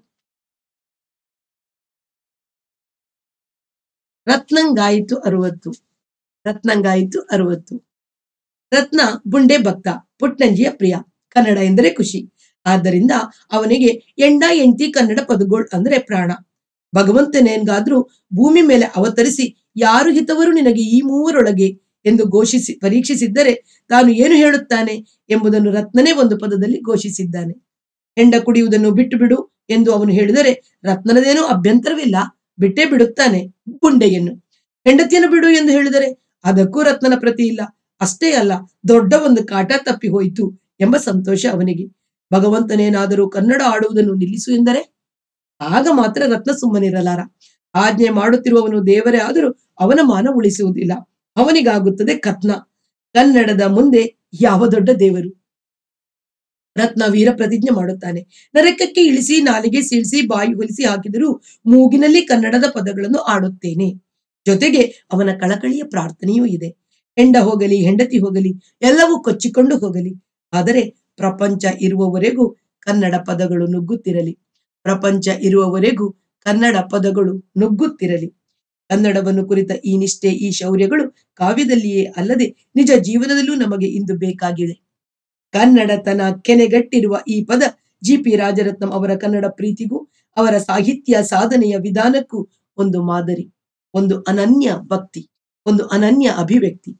ರತ್ನಂಗಾಯಿತು ಅರವತ್ತು ರತ್ನಂಗಾಯಿತು ಅರವತ್ತು ರತ್ನ ಬುಂಡೆ ಭಕ್ತ ಪುಟ್ಟಂಜಿಯ ಪ್ರಿಯ ಕನ್ನಡ ಎಂದರೆ ಖುಷಿ ಆದ್ದರಿಂದ ಅವನಿಗೆ ಎಂಡ ಎಂಟಿ ಕನ್ನಡ ಪದಗಳು ಅಂದ್ರೆ ಪ್ರಾಣ ಭಗವಂತನೇನ್ಗಾದ್ರೂ ಭೂಮಿ ಮೇಲೆ ಅವತರಿಸಿ ಯಾರು ಹಿತವರು ನಿನಗೆ ಈ ಮೂವರೊಳಗೆ ಎಂದು ಘೋಷಿಸಿ ಪರೀಕ್ಷಿಸಿದ್ದರೆ ತಾನು ಏನು ಹೇಳುತ್ತಾನೆ ಎಂಬುದನ್ನು ರತ್ನನೇ ಒಂದು ಪದದಲ್ಲಿ ಘೋಷಿಸಿದ್ದಾನೆ ಹೆಂಡ ಕುಡಿಯುವುದನ್ನು ಬಿಟ್ಟು ಬಿಡು ಎಂದು ಅವನು ಹೇಳಿದರೆ ರತ್ನನದೇನೂ ಅಭ್ಯಂತರವಿಲ್ಲ ಬಿಟ್ಟೇ ಬಿಡುತ್ತಾನೆ ಬುಂಡೆಯನ್ನು ಹೆಂಡತಿಯನ್ನು ಬಿಡು ಎಂದು ಹೇಳಿದರೆ ಅದಕ್ಕೂ ರತ್ನನ ಪ್ರತಿ ಇಲ್ಲ ಅಷ್ಟೇ ಅಲ್ಲ ದೊಡ್ಡ ಒಂದು ಕಾಟ ತಪ್ಪಿ ಹೋಯಿತು ಎಂಬ ಸಂತೋಷ ಅವನಿಗೆ ಭಗವಂತನೇನಾದರೂ ಕನ್ನಡ ಆಡುವುದನ್ನು ನಿಲ್ಲಿಸು ಎಂದರೆ ಆಗ ಮಾತ್ರ ರತ್ನ ಸುಮ್ಮನಿರಲಾರ ಆಜ್ಞೆ ಮಾಡುತ್ತಿರುವವನು ದೇವರೇ ಆದರೂ ಅವನ ಮಾನ ಉಳಿಸುವುದಿಲ್ಲ ಅವನಿಗಾಗುತ್ತದೆ ಕತ್ನ ಕನ್ನಡದ ಮುಂದೆ ಯಾವ ದೊಡ್ಡ ದೇವರು ರತ್ನ ವೀರ ಪ್ರತಿಜ್ಞೆ ಮಾಡುತ್ತಾನೆ ನರಕಕ್ಕೆ ಇಳಿಸಿ ನಾಲಿಗೆ ಸೀಳಿಸಿ ಬಾಯಿ ಹೊಲಿಸಿ ಹಾಕಿದರೂ ಮೂಗಿನಲ್ಲಿ ಕನ್ನಡದ ಪದಗಳನ್ನು ಆಡುತ್ತೇನೆ ಜೊತೆಗೆ ಅವನ ಕಳಕಳಿಯ ಪ್ರಾರ್ಥನೆಯೂ ಇದೆ ಹೆಂಡ ಹೋಗಲಿ ಹೆಂಡತಿ ಹೋಗಲಿ ಎಲ್ಲವೂ ಕೊಚ್ಚಿಕೊಂಡು ಹೋಗಲಿ ಆದರೆ ಪ್ರಪಂಚ ಇರುವವರೆಗೂ ಕನ್ನಡ ಪದಗಳು ನುಗ್ಗುತ್ತಿರಲಿ ಪ್ರಪಂಚ ಇರುವವರೆಗೂ ಕನ್ನಡ ಪದಗಳು ನುಗ್ಗುತ್ತಿರಲಿ ಕನ್ನಡವನ್ನು ಕುರಿತ ಈ ನಿಷ್ಠೆ ಈ ಶೌರ್ಯಗಳು ಕಾವ್ಯದಲ್ಲಿಯೇ ಅಲ್ಲದೆ ನಿಜ ಜೀವನದಲ್ಲೂ ನಮಗೆ ಇಂದು ಬೇಕಾಗಿದೆ ಕನ್ನಡತನ ಕೆನೆಗಟ್ಟಿರುವ ಈ ಪದ ಜಿ ಪಿ ರಾಜರತ್ನಂ ಅವರ ಕನ್ನಡ ಪ್ರೀತಿಗೂ ಅವರ ಸಾಹಿತ್ಯ ಸಾಧನೆಯ ವಿಧಾನಕ್ಕೂ ಒಂದು ಮಾದರಿ ಒಂದು ಅನನ್ಯ ಭಕ್ತಿ ಒಂದು ಅನನ್ಯ ಅಭಿವ್ಯಕ್ತಿ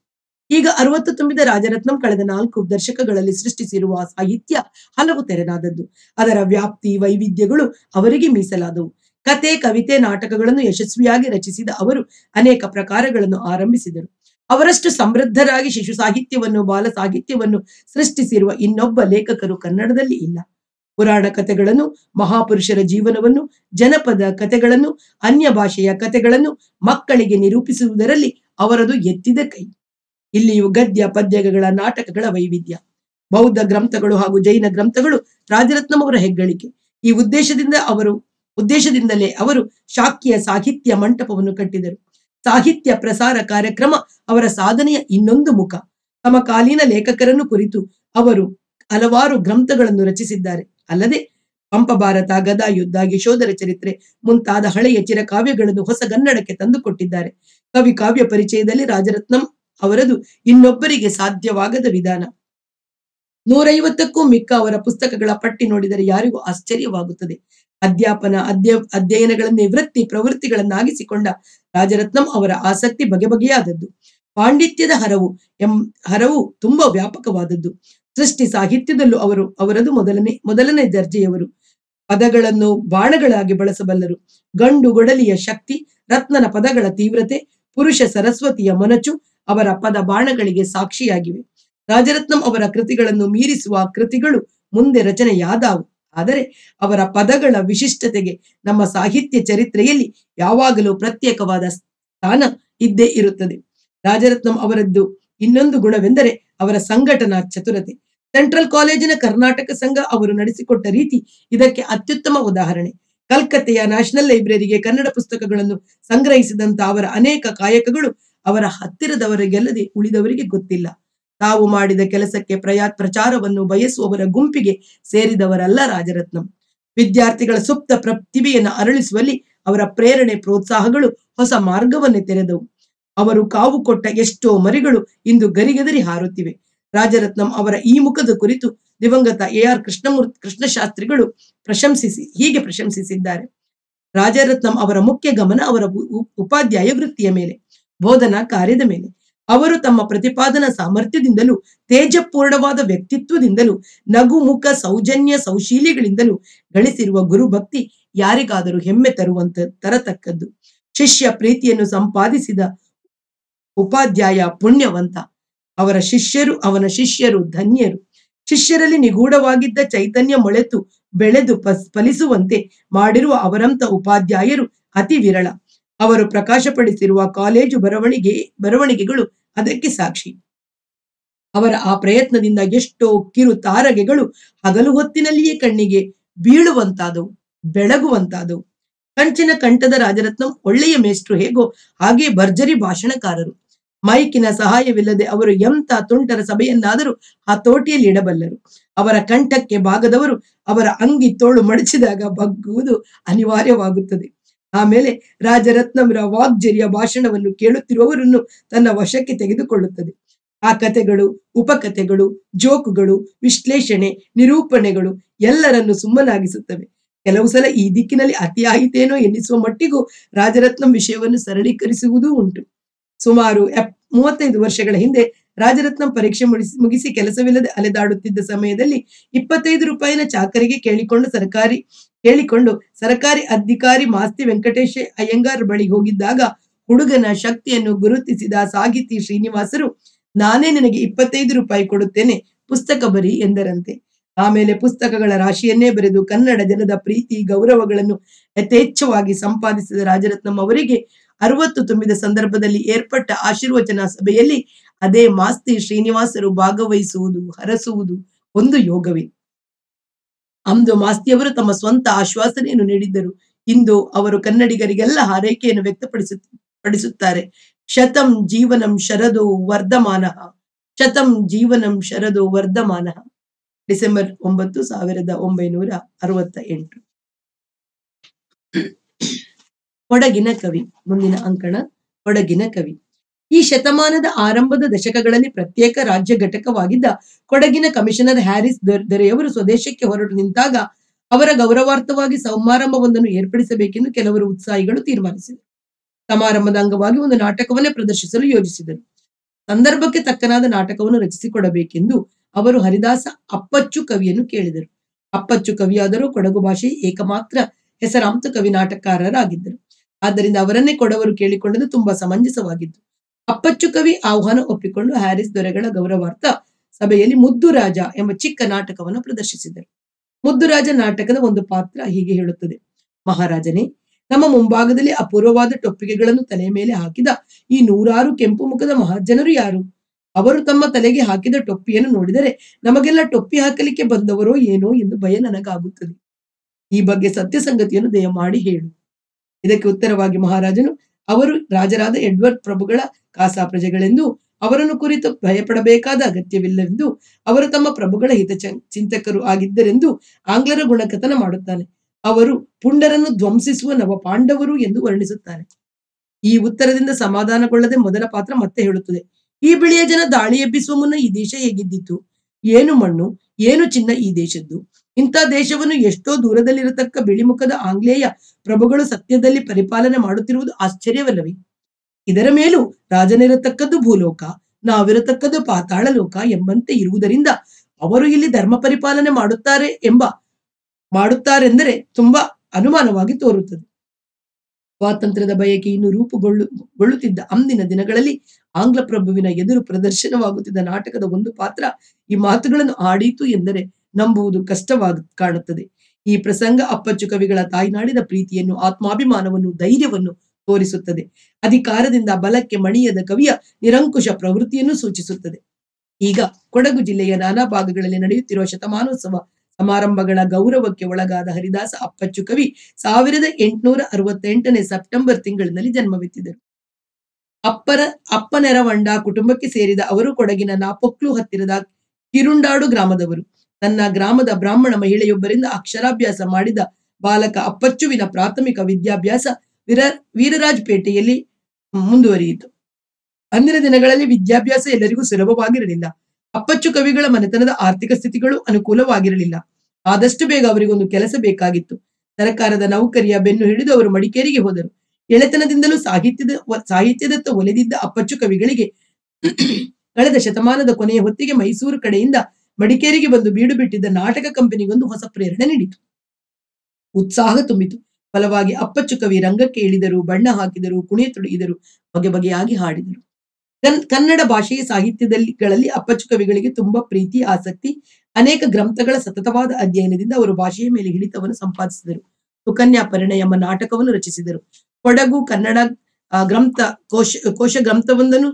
ಈಗ ಅರವತ್ತು ತುಂಬಿದ ರಾಜರತ್ನಂ ಕಳೆದ ನಾಲ್ಕು ದಶಕಗಳಲ್ಲಿ ಸೃಷ್ಟಿಸಿರುವ ಸಾಹಿತ್ಯ ಹಲವು ತೆರೆನಾದದ್ದು ಅದರ ವ್ಯಾಪ್ತಿ ವೈವಿಧ್ಯಗಳು ಅವರಿಗೆ ಮೀಸಲಾದವು ಕತೆ ಕವಿತೆ ನಾಟಕಗಳನ್ನು ಯಶಸ್ವಿಯಾಗಿ ರಚಿಸಿದ ಅವರು ಅನೇಕ ಪ್ರಕಾರಗಳನ್ನು ಆರಂಭಿಸಿದರು ಅವರಷ್ಟು ಸಮೃದ್ಧರಾಗಿ ಶಿಶು ಸಾಹಿತ್ಯವನ್ನು ಬಾಲ ಸಾಹಿತ್ಯವನ್ನು ಸೃಷ್ಟಿಸಿರುವ ಇನ್ನೊಬ್ಬ ಲೇಖಕರು ಕನ್ನಡದಲ್ಲಿ ಇಲ್ಲ ಪುರಾಣ ಕಥೆಗಳನ್ನು ಮಹಾಪುರುಷರ ಜೀವನವನ್ನು ಜನಪದ ಕಥೆಗಳನ್ನು ಅನ್ಯ ಭಾಷೆಯ ಕಥೆಗಳನ್ನು ಮಕ್ಕಳಿಗೆ ನಿರೂಪಿಸುವುದರಲ್ಲಿ ಅವರದು ಎತ್ತಿದ ಕೈ ಇಲ್ಲಿಯೂ ಗದ್ಯ ಪದ್ಯಗಳ ನಾಟಕಗಳ ವೈವಿಧ್ಯ ಬೌದ್ಧ ಗ್ರಂಥಗಳು ಹಾಗೂ ಜೈನ ಗ್ರಂಥಗಳು ರಾಜರತ್ನಂ ಅವರ ಹೆಗ್ಗಳಿಕೆ ಈ ಉದ್ದೇಶದಿಂದ ಅವರು ಉದ್ದೇಶದಿಂದಲೇ ಅವರು ಶಾಕ್ಯ ಸಾಹಿತ್ಯ ಮಂಟಪವನ್ನು ಕಟ್ಟಿದರು ಸಾಹಿತ್ಯ ಪ್ರಸಾರ ಕಾರ್ಯಕ್ರಮ ಅವರ ಸಾಧನೆಯ ಇನ್ನೊಂದು ಮುಖ ತಮ್ಮ ಕಾಲೀನ ಲೇಖಕರನ್ನು ಕುರಿತು ಅವರು ಹಲವಾರು ಗ್ರಂಥಗಳನ್ನು ರಚಿಸಿದ್ದಾರೆ ಅಲ್ಲದೆ ಪಂಪ ಭಾರತ ಗದಾ ಯುದ್ಧ ಯಶೋಧರ ಚರಿತ್ರೆ ಮುಂತಾದ ಹಳೆಯ ಚಿರಕಾವ್ಯಗಳನ್ನು ಹೊಸಗನ್ನಡಕ್ಕೆ ತಂದುಕೊಟ್ಟಿದ್ದಾರೆ ಕವಿ ಕಾವ್ಯ ಪರಿಚಯದಲ್ಲಿ ರಾಜರತ್ನಂ ಅವರದು ಇನ್ನೊಬ್ಬರಿಗೆ ಸಾಧ್ಯವಾಗದ ವಿಧಾನ ನೂರೈವತ್ತಕ್ಕೂ ಮಿಕ್ಕ ಅವರ ಪುಸ್ತಕಗಳ ಪಟ್ಟಿ ನೋಡಿದರೆ ಯಾರಿಗೂ ಆಶ್ಚರ್ಯವಾಗುತ್ತದೆ ಅಧ್ಯಾಪನ ಅಧ್ಯ ಅಧ್ಯಯನಗಳನ್ನೇ ವೃತ್ತಿ ಪ್ರವೃತ್ತಿಗಳನ್ನಾಗಿಸಿಕೊಂಡ ರಾಜರತ್ನಂ ಅವರ ಆಸಕ್ತಿ ಬಗೆ ಬಗೆಯಾದದ್ದು ಪಾಂಡಿತ್ಯದ ಹರವು ಎಂ ಹರವು ತುಂಬಾ ವ್ಯಾಪಕವಾದದ್ದು ಸೃಷ್ಟಿ ಸಾಹಿತ್ಯದಲ್ಲೂ ಅವರು ಅವರದು ಮೊದಲನೇ ಮೊದಲನೇ ದರ್ಜೆಯವರು ಪದಗಳನ್ನು ಬಾಣಗಳಾಗಿ ಬಳಸಬಲ್ಲರು ಗಂಡು ಗೊಡಲಿಯ ಶಕ್ತಿ ರತ್ನನ ಪದಗಳ ತೀವ್ರತೆ ಪುರುಷ ಸರಸ್ವತಿಯ ಮೊನಚು ಅವರ ಪದ ಬಾಣಗಳಿಗೆ ಸಾಕ್ಷಿಯಾಗಿವೆ ರಾಜರತ್ನಂ ಅವರ ಕೃತಿಗಳನ್ನು ಮೀರಿಸುವ ಕೃತಿಗಳು ಮುಂದೆ ರಚನೆಯಾದವು ಆದರೆ ಅವರ ಪದಗಳ ವಿಶಿಷ್ಟತೆಗೆ ನಮ್ಮ ಸಾಹಿತ್ಯ ಚರಿತ್ರೆಯಲ್ಲಿ ಯಾವಾಗಲೂ ಪ್ರತ್ಯೇಕವಾದ ಸ್ಥಾನ ಇದ್ದೇ ಇರುತ್ತದೆ ರಾಜರತ್ನಂ ಅವರದ್ದು ಇನ್ನೊಂದು ಗುಣವೆಂದರೆ ಅವರ ಸಂಘಟನಾ ಚತುರತೆ ಸೆಂಟ್ರಲ್ ಕಾಲೇಜಿನ ಕರ್ನಾಟಕ ಸಂಘ ಅವರು ನಡೆಸಿಕೊಟ್ಟ ರೀತಿ ಇದಕ್ಕೆ ಅತ್ಯುತ್ತಮ ಉದಾಹರಣೆ ಕಲ್ಕತ್ತೆಯ ನ್ಯಾಷನಲ್ ಲೈಬ್ರರಿಗೆ ಕನ್ನಡ ಪುಸ್ತಕಗಳನ್ನು ಸಂಗ್ರಹಿಸಿದಂತ ಅವರ ಅನೇಕ ಕಾಯಕಗಳು ಅವರ ಹತ್ತಿರದವರಿಗೆಲ್ಲದೆ ಉಳಿದವರಿಗೆ ಗೊತ್ತಿಲ್ಲ ತಾವು ಮಾಡಿದ ಕೆಲಸಕ್ಕೆ ಪ್ರಯಾ ಪ್ರಚಾರವನ್ನು ಬಯಸುವವರ ಗುಂಪಿಗೆ ಸೇರಿದವರಲ್ಲ ರಾಜರತ್ನಂ ವಿದ್ಯಾರ್ಥಿಗಳ ಸುಪ್ತ ಪ್ರತಿಭೆಯನ್ನು ಅರಳಿಸುವಲ್ಲಿ ಅವರ ಪ್ರೇರಣೆ ಪ್ರೋತ್ಸಾಹಗಳು ಹೊಸ ಮಾರ್ಗವನ್ನೇ ತೆರೆದವು ಅವರು ಕಾವು ಕೊಟ್ಟ ಎಷ್ಟೋ ಮರಿಗಳು ಇಂದು ಗರಿಗೆದರಿ ಹಾರುತ್ತಿವೆ ರಾಜರತ್ನಂ ಅವರ ಈ ಮುಖದ ಕುರಿತು ದಿವಂಗತ ಎ ಆರ್ ಕೃಷ್ಣಮೂರ್ತಿ ಕೃಷ್ಣಶಾಸ್ತ್ರಿಗಳು ಪ್ರಶಂಸಿಸಿ ಹೀಗೆ ಪ್ರಶಂಸಿಸಿದ್ದಾರೆ ರಾಜರತ್ನಂ ಅವರ ಮುಖ್ಯ ಗಮನ ಅವರ ಉ- ಉ- ಉಪಾಧ್ಯಾಯ ವೃತ್ತಿಯ ಮೇಲೆ ಬೋಧನಾ ಕಾರ್ಯದ ಮೇಲೆ ಅವರು ತಮ್ಮ ಪ್ರತಿಪಾದನಾ ಸಾಮರ್ಥ್ಯದಿಂದಲೂ ತೇಜಪೂರ್ಣವಾದ ವ್ಯಕ್ತಿತ್ವದಿಂದಲೂ ನಗುಮುಖ ಸೌಜನ್ಯ ಸೌಶೀಲ್ಯಗಳಿಂದಲೂ ಗಳಿಸಿರುವ ಗುರುಭಕ್ತಿ ಯಾರಿಗಾದರೂ ಹೆಮ್ಮೆ ತರುವಂತ ತರತಕ್ಕದ್ದು ಶಿಷ್ಯ ಪ್ರೀತಿಯನ್ನು ಸಂಪಾದಿಸಿದ ಉಪಾಧ್ಯಾಯ ಪುಣ್ಯವಂತ ಅವರ ಶಿಷ್ಯರು ಅವನ ಶಿಷ್ಯರು ಧನ್ಯರು ಶಿಷ್ಯರಲ್ಲಿ ನಿಗೂಢವಾಗಿದ್ದ ಚೈತನ್ಯ ಮೊಳೆತು ಬೆಳೆದು ಪಸ್ ಫಲಿಸುವಂತೆ ಮಾಡಿರುವ ಅವರಂತ ಉಪಾಧ್ಯಾಯರು ಅತಿ ವಿರಳ ಅವರು ಪ್ರಕಾಶಪಡಿಸಿರುವ ಕಾಲೇಜು ಬರವಣಿಗೆ ಬರವಣಿಗೆಗಳು ಅದಕ್ಕೆ ಸಾಕ್ಷಿ ಅವರ ಆ ಪ್ರಯತ್ನದಿಂದ ಎಷ್ಟೋ ಕಿರು ತಾರಗೆಗಳು ಹಗಲು ಹೊತ್ತಿನಲ್ಲಿಯೇ ಕಣ್ಣಿಗೆ ಬೀಳುವಂತಾದವು ಬೆಳಗುವಂತಾದವು ಕಂಚಿನ ಕಂಠದ ರಾಜರತ್ನಂ ಒಳ್ಳೆಯ ಮೇಷ್ಟ್ರು ಹೇಗೋ ಹಾಗೆ ಭರ್ಜರಿ ಭಾಷಣಕಾರರು ಮೈಕಿನ ಸಹಾಯವಿಲ್ಲದೆ ಅವರು ಎಂತ ತುಂಟರ ಸಭೆಯನ್ನಾದರೂ ಹತೋಟಿಯಲ್ಲಿ ಇಡಬಲ್ಲರು ಅವರ ಕಂಠಕ್ಕೆ ಬಾಗದವರು ಅವರ ಅಂಗಿ ತೋಳು ಮಡಚಿದಾಗ ಬಗ್ಗುವುದು ಅನಿವಾರ್ಯವಾಗುತ್ತದೆ ಆಮೇಲೆ ರಾಜರತ್ನಂರ ವಾಗ್ಜರಿಯ ಭಾಷಣವನ್ನು ಕೇಳುತ್ತಿರುವವರನ್ನು ತನ್ನ ವಶಕ್ಕೆ ತೆಗೆದುಕೊಳ್ಳುತ್ತದೆ ಆ ಕಥೆಗಳು ಉಪಕಥೆಗಳು ಜೋಕುಗಳು ವಿಶ್ಲೇಷಣೆ ನಿರೂಪಣೆಗಳು ಎಲ್ಲರನ್ನು ಸುಮ್ಮನಾಗಿಸುತ್ತವೆ ಕೆಲವು ಸಲ ಈ ದಿಕ್ಕಿನಲ್ಲಿ ಅತಿಯಾಯಿತೇನೋ ಎನ್ನಿಸುವ ಮಟ್ಟಿಗೂ ರಾಜರತ್ನಂ ವಿಷಯವನ್ನು ಸರಳೀಕರಿಸುವುದೂ ಉಂಟು ಸುಮಾರು ಎಪ್ ಮೂವತ್ತೈದು ವರ್ಷಗಳ ಹಿಂದೆ ರಾಜರತ್ನಂ ಪರೀಕ್ಷೆ ಮುಗಿಸಿ ಮುಗಿಸಿ ಕೆಲಸವಿಲ್ಲದೆ ಅಲೆದಾಡುತ್ತಿದ್ದ ಸಮಯದಲ್ಲಿ ಇಪ್ಪತ್ತೈದು ರೂಪಾಯಿನ ಚಾಕರಿಗೆ ಕೇಳಿಕೊಂಡು ಸರ್ಕಾರಿ ಕೇಳಿಕೊಂಡು ಸರ್ಕಾರಿ ಅಧಿಕಾರಿ ಮಾಸ್ತಿ ವೆಂಕಟೇಶ ಅಯ್ಯಂಗಾರ್ ಬಳಿ ಹೋಗಿದ್ದಾಗ ಹುಡುಗನ ಶಕ್ತಿಯನ್ನು ಗುರುತಿಸಿದ ಸಾಹಿತಿ ಶ್ರೀನಿವಾಸರು ನಾನೇ ನಿನಗೆ ಇಪ್ಪತ್ತೈದು ರೂಪಾಯಿ ಕೊಡುತ್ತೇನೆ ಪುಸ್ತಕ ಬರಿ ಎಂದರಂತೆ ಆಮೇಲೆ ಪುಸ್ತಕಗಳ ರಾಶಿಯನ್ನೇ ಬರೆದು ಕನ್ನಡ ಜನದ ಪ್ರೀತಿ ಗೌರವಗಳನ್ನು ಯಥೇಚ್ಛವಾಗಿ ಸಂಪಾದಿಸಿದ ರಾಜರತ್ನಂ ಅವರಿಗೆ ಅರವತ್ತು ತುಂಬಿದ ಸಂದರ್ಭದಲ್ಲಿ ಏರ್ಪಟ್ಟ ಆಶೀರ್ವಚನ ಸಭೆಯಲ್ಲಿ ಅದೇ ಮಾಸ್ತಿ ಶ್ರೀನಿವಾಸರು ಭಾಗವಹಿಸುವುದು ಹರಸುವುದು ಒಂದು ಯೋಗವೇ ಅಂದು ಮಾಸ್ತಿಯವರು ತಮ್ಮ ಸ್ವಂತ ಆಶ್ವಾಸನೆಯನ್ನು ನೀಡಿದ್ದರು ಇಂದು ಅವರು ಕನ್ನಡಿಗರಿಗೆಲ್ಲ ಹಾರೈಕೆಯನ್ನು ವ್ಯಕ್ತಪಡಿಸು ಪಡಿಸುತ್ತಾರೆ ಶತಂ ಜೀವನಂ ಶರದೋ ವರ್ಧಮಾನ ಶತಂ ಜೀವನಂ ಶರದೋ ವರ್ಧಮಾನ ಡಿಸೆಂಬರ್ ಒಂಬತ್ತು ಸಾವಿರದ ಒಂಬೈನೂರ ಅರವತ್ತ ಎಂಟು ಕೊಡಗಿನ ಕವಿ ಮುಂದಿನ ಅಂಕಣ ಕೊಡಗಿನ ಕವಿ ಈ ಶತಮಾನದ ಆರಂಭದ ದಶಕಗಳಲ್ಲಿ ಪ್ರತ್ಯೇಕ ರಾಜ್ಯ ಘಟಕವಾಗಿದ್ದ ಕೊಡಗಿನ ಕಮಿಷನರ್ ಹ್ಯಾರಿಸ್ ದೊರ್- ದೊರೆಯವರು ಸ್ವದೇಶಕ್ಕೆ ಹೊರಟು ನಿಂತಾಗ ಅವರ ಗೌರವಾರ್ಥವಾಗಿ ಸಮಾರಂಭವೊಂದನ್ನು ಏರ್ಪಡಿಸಬೇಕೆಂದು ಕೆಲವರು ಉತ್ಸಾಹಿಗಳು ತೀರ್ಮಾನಿಸಿದರು ಸಮಾರಂಭದ ಅಂಗವಾಗಿ ಒಂದು ನಾಟಕವನ್ನೇ ಪ್ರದರ್ಶಿಸಲು ಯೋಜಿಸಿದರು ಸಂದರ್ಭಕ್ಕೆ ತಕ್ಕನಾದ ನಾಟಕವನ್ನು ರಚಿಸಿಕೊಡಬೇಕೆಂದು ಅವರು ಹರಿದಾಸ ಅಪ್ಪಚ್ಚು ಕವಿಯನ್ನು ಕೇಳಿದರು ಅಪ್ಪಚ್ಚು ಕವಿಯಾದರೂ ಕೊಡಗು ಭಾಷೆ ಏಕಮಾತ್ರ ಹೆಸರಾಂತ ಕವಿ ನಾಟಕಕಾರರಾಗಿದ್ದರು ಆದ್ದರಿಂದ ಅವರನ್ನೇ ಕೊಡವರು ಕೇಳಿಕೊಂಡದ್ದು ತುಂಬಾ ಸಮಂಜಸವಾಗಿತ್ತು ಅಪ್ಪಚ್ಚು ಕವಿ ಆಹ್ವಾನ ಒಪ್ಪಿಕೊಂಡು ಹ್ಯಾರಿಸ್ ದೊರೆಗಳ ಗೌರವಾರ್ಥ ಸಭೆಯಲ್ಲಿ ಮುದ್ದು ರಾಜ ಎಂಬ ಚಿಕ್ಕ ನಾಟಕವನ್ನು ಪ್ರದರ್ಶಿಸಿದರು ಮುದ್ದು ರಾಜ ನಾಟಕದ ಒಂದು ಪಾತ್ರ ಹೀಗೆ ಹೇಳುತ್ತದೆ ಮಹಾರಾಜನೇ ನಮ್ಮ ಮುಂಭಾಗದಲ್ಲಿ ಅಪೂರ್ವವಾದ ಟೊಪ್ಪಿಗೆಗಳನ್ನು ತಲೆಯ ಮೇಲೆ ಹಾಕಿದ ಈ ನೂರಾರು ಕೆಂಪು ಮುಖದ ಮಹಾಜನರು ಯಾರು ಅವರು ತಮ್ಮ ತಲೆಗೆ ಹಾಕಿದ ಟೊಪ್ಪಿಯನ್ನು ನೋಡಿದರೆ ನಮಗೆಲ್ಲ ಟೊಪ್ಪಿ ಹಾಕಲಿಕ್ಕೆ ಬಂದವರೋ ಏನೋ ಎಂದು ಭಯ ನನಗಾಗುತ್ತದೆ ಈ ಬಗ್ಗೆ ಸತ್ಯ ಸಂಗತಿಯನ್ನು ದಯಮಾಡಿ ಹೇಳು ಇದಕ್ಕೆ ಉತ್ತರವಾಗಿ ಮಹಾರಾಜನು ಅವರು ರಾಜರಾದ ಎಡ್ವರ್ಡ್ ಪ್ರಭುಗಳ ಕಾಸಾ ಪ್ರಜೆಗಳೆಂದು ಅವರನ್ನು ಕುರಿತು ಭಯಪಡಬೇಕಾದ ಅಗತ್ಯವಿಲ್ಲವೆಂದು ಅವರು ತಮ್ಮ ಪ್ರಭುಗಳ ಹಿತ ಚಿಂತಕರು ಆಗಿದ್ದರೆಂದು ಆಂಗ್ಲರ ಗುಣಕಥನ ಮಾಡುತ್ತಾನೆ ಅವರು ಪುಂಡರನ್ನು ಧ್ವಂಸಿಸುವ ನವ ಪಾಂಡವರು ಎಂದು ವರ್ಣಿಸುತ್ತಾನೆ ಈ ಉತ್ತರದಿಂದ ಸಮಾಧಾನಗೊಳ್ಳದೆ ಮೊದಲ ಪಾತ್ರ ಮತ್ತೆ ಹೇಳುತ್ತದೆ ಈ ಬಿಳಿಯ ಜನ ದಾಳಿ ಎಬ್ಬಿಸುವ ಮುನ್ನ ಈ ದೇಶ ಹೇಗಿದ್ದಿತ್ತು ಏನು ಮಣ್ಣು ಏನು ಚಿನ್ನ ಈ ದೇಶದ್ದು ಇಂಥ ದೇಶವನ್ನು ಎಷ್ಟೋ ದೂರದಲ್ಲಿರತಕ್ಕ ಬಿಳಿಮುಖದ ಆಂಗ್ಲೇಯ ಪ್ರಭುಗಳು ಸತ್ಯದಲ್ಲಿ ಪರಿಪಾಲನೆ ಮಾಡುತ್ತಿರುವುದು ಆಶ್ಚರ್ಯವಲ್ಲವೇ ಇದರ ಮೇಲೂ ರಾಜನಿರತಕ್ಕದ್ದು ಭೂಲೋಕ ನಾವಿರತಕ್ಕದ್ದು ಪಾತಾಳ ಲೋಕ ಎಂಬಂತೆ ಇರುವುದರಿಂದ ಅವರು ಇಲ್ಲಿ ಧರ್ಮ ಪರಿಪಾಲನೆ ಮಾಡುತ್ತಾರೆ ಎಂಬ ಮಾಡುತ್ತಾರೆಂದರೆ ತುಂಬಾ ಅನುಮಾನವಾಗಿ ತೋರುತ್ತದೆ ಸ್ವಾತಂತ್ರ್ಯದ ಬಯಕೆ ಇನ್ನು ರೂಪುಗೊಳ್ಳು ಗೊಳ್ಳುತ್ತಿದ್ದ ಅಂದಿನ ದಿನಗಳಲ್ಲಿ ಆಂಗ್ಲ ಪ್ರಭುವಿನ ಎದುರು ಪ್ರದರ್ಶನವಾಗುತ್ತಿದ್ದ ನಾಟಕದ ಒಂದು ಪಾತ್ರ ಈ ಮಾತುಗಳನ್ನು ಆಡೀತು ಎಂದರೆ ನಂಬುವುದು ಕಷ್ಟವಾಗ ಕಾಣುತ್ತದೆ ಈ ಪ್ರಸಂಗ ಅಪ್ಪಚ್ಚು ಕವಿಗಳ ತಾಯ್ನಾಡಿನ ಪ್ರೀತಿಯನ್ನು ಆತ್ಮಾಭಿಮಾನವನ್ನು ಧೈರ್ಯವನ್ನು ತೋರಿಸುತ್ತದೆ ಅಧಿಕಾರದಿಂದ ಬಲಕ್ಕೆ ಮಣಿಯದ ಕವಿಯ ನಿರಂಕುಶ ಪ್ರವೃತ್ತಿಯನ್ನು ಸೂಚಿಸುತ್ತದೆ ಈಗ ಕೊಡಗು ಜಿಲ್ಲೆಯ ನಾನಾ ಭಾಗಗಳಲ್ಲಿ ನಡೆಯುತ್ತಿರುವ ಶತಮಾನೋತ್ಸವ ಸಮಾರಂಭಗಳ ಗೌರವಕ್ಕೆ ಒಳಗಾದ ಹರಿದಾಸ ಅಪ್ಪಚ್ಚು ಕವಿ ಸಾವಿರದ ಎಂಟುನೂರ ಅರವತ್ತೆಂಟನೇ ಸೆಪ್ಟೆಂಬರ್ ತಿಂಗಳಿನಲ್ಲಿ ಜನ್ಮವೆತ್ತಿದರು ಅಪ್ಪರ ಅಪ್ಪನೆರವಂಡ ಕುಟುಂಬಕ್ಕೆ ಸೇರಿದ ಅವರು ಕೊಡಗಿನ ನಾಪೊಕ್ಲು ಹತ್ತಿರದ ಕಿರುಂಡಾಡು ಗ್ರಾಮದವರು ತನ್ನ ಗ್ರಾಮದ ಬ್ರಾಹ್ಮಣ ಮಹಿಳೆಯೊಬ್ಬರಿಂದ ಅಕ್ಷರಾಭ್ಯಾಸ ಮಾಡಿದ ಬಾಲಕ ಅಪ್ಪಚ್ಚುವಿನ ಪ್ರಾಥಮಿಕ ವಿದ್ಯಾಭ್ಯಾಸ ವೀರ ವೀರರಾಜಪೇಟೆಯಲ್ಲಿ ಮುಂದುವರಿಯಿತು ಅಂದಿನ ದಿನಗಳಲ್ಲಿ ವಿದ್ಯಾಭ್ಯಾಸ ಎಲ್ಲರಿಗೂ ಸುಲಭವಾಗಿರಲಿಲ್ಲ ಅಪ್ಪಚ್ಚು ಕವಿಗಳ ಮನೆತನದ ಆರ್ಥಿಕ ಸ್ಥಿತಿಗಳು ಅನುಕೂಲವಾಗಿರಲಿಲ್ಲ ಆದಷ್ಟು ಬೇಗ ಅವರಿಗೊಂದು ಕೆಲಸ ಬೇಕಾಗಿತ್ತು ಸರ್ಕಾರದ ನೌಕರಿಯ ಬೆನ್ನು ಹಿಡಿದು ಅವರು ಮಡಿಕೇರಿಗೆ ಹೋದರು ಎಳೆತನದಿಂದಲೂ ಸಾಹಿತ್ಯದ ಸಾಹಿತ್ಯದತ್ತ ಒಲೆದಿದ್ದ ಅಪ್ಪಚ್ಚು ಕವಿಗಳಿಗೆ ಕಳೆದ ಶತಮಾನದ ಕೊನೆಯ ಹೊತ್ತಿಗೆ ಮೈಸೂರು ಕಡೆಯಿಂದ ಮಡಿಕೇರಿಗೆ ಬಂದು ಬೀಡು ಬಿಟ್ಟಿದ್ದ ನಾಟಕ ಕಂಪನಿಗೊಂದು ಹೊಸ ಪ್ರೇರಣೆ ನೀಡಿತು ಉತ್ಸಾಹ ತುಂಬಿತು ಫಲವಾಗಿ ಅಪ್ಪಚ್ಚು ಕವಿ ರಂಗಕ್ಕೆ ಇಳಿದರು ಬಣ್ಣ ಹಾಕಿದರು ಕುಣಿಯ ತೊಡಗಿದರು ಬಗೆ ಬಗೆಯಾಗಿ ಹಾಡಿದರು ಕನ್ ಕನ್ನಡ ಭಾಷೆಯ ಸಾಹಿತ್ಯದಲ್ಲಿಗಳಲ್ಲಿ ಅಪ್ಪಚ್ಚು ಕವಿಗಳಿಗೆ ತುಂಬಾ ಪ್ರೀತಿ ಆಸಕ್ತಿ ಅನೇಕ ಗ್ರಂಥಗಳ ಸತತವಾದ ಅಧ್ಯಯನದಿಂದ ಅವರು ಭಾಷೆಯ ಮೇಲೆ ಹಿಡಿತವನ್ನು ಸಂಪಾದಿಸಿದರು ಸುಕನ್ಯಾ ಪರಿಣಯ ಎಂಬ ನಾಟಕವನ್ನು ರಚಿಸಿದರು ಕೊಡಗು ಕನ್ನಡ ಗ್ರಂಥ ಕೋಶ ಕೋಶ ಗ್ರಂಥವೊಂದನ್ನು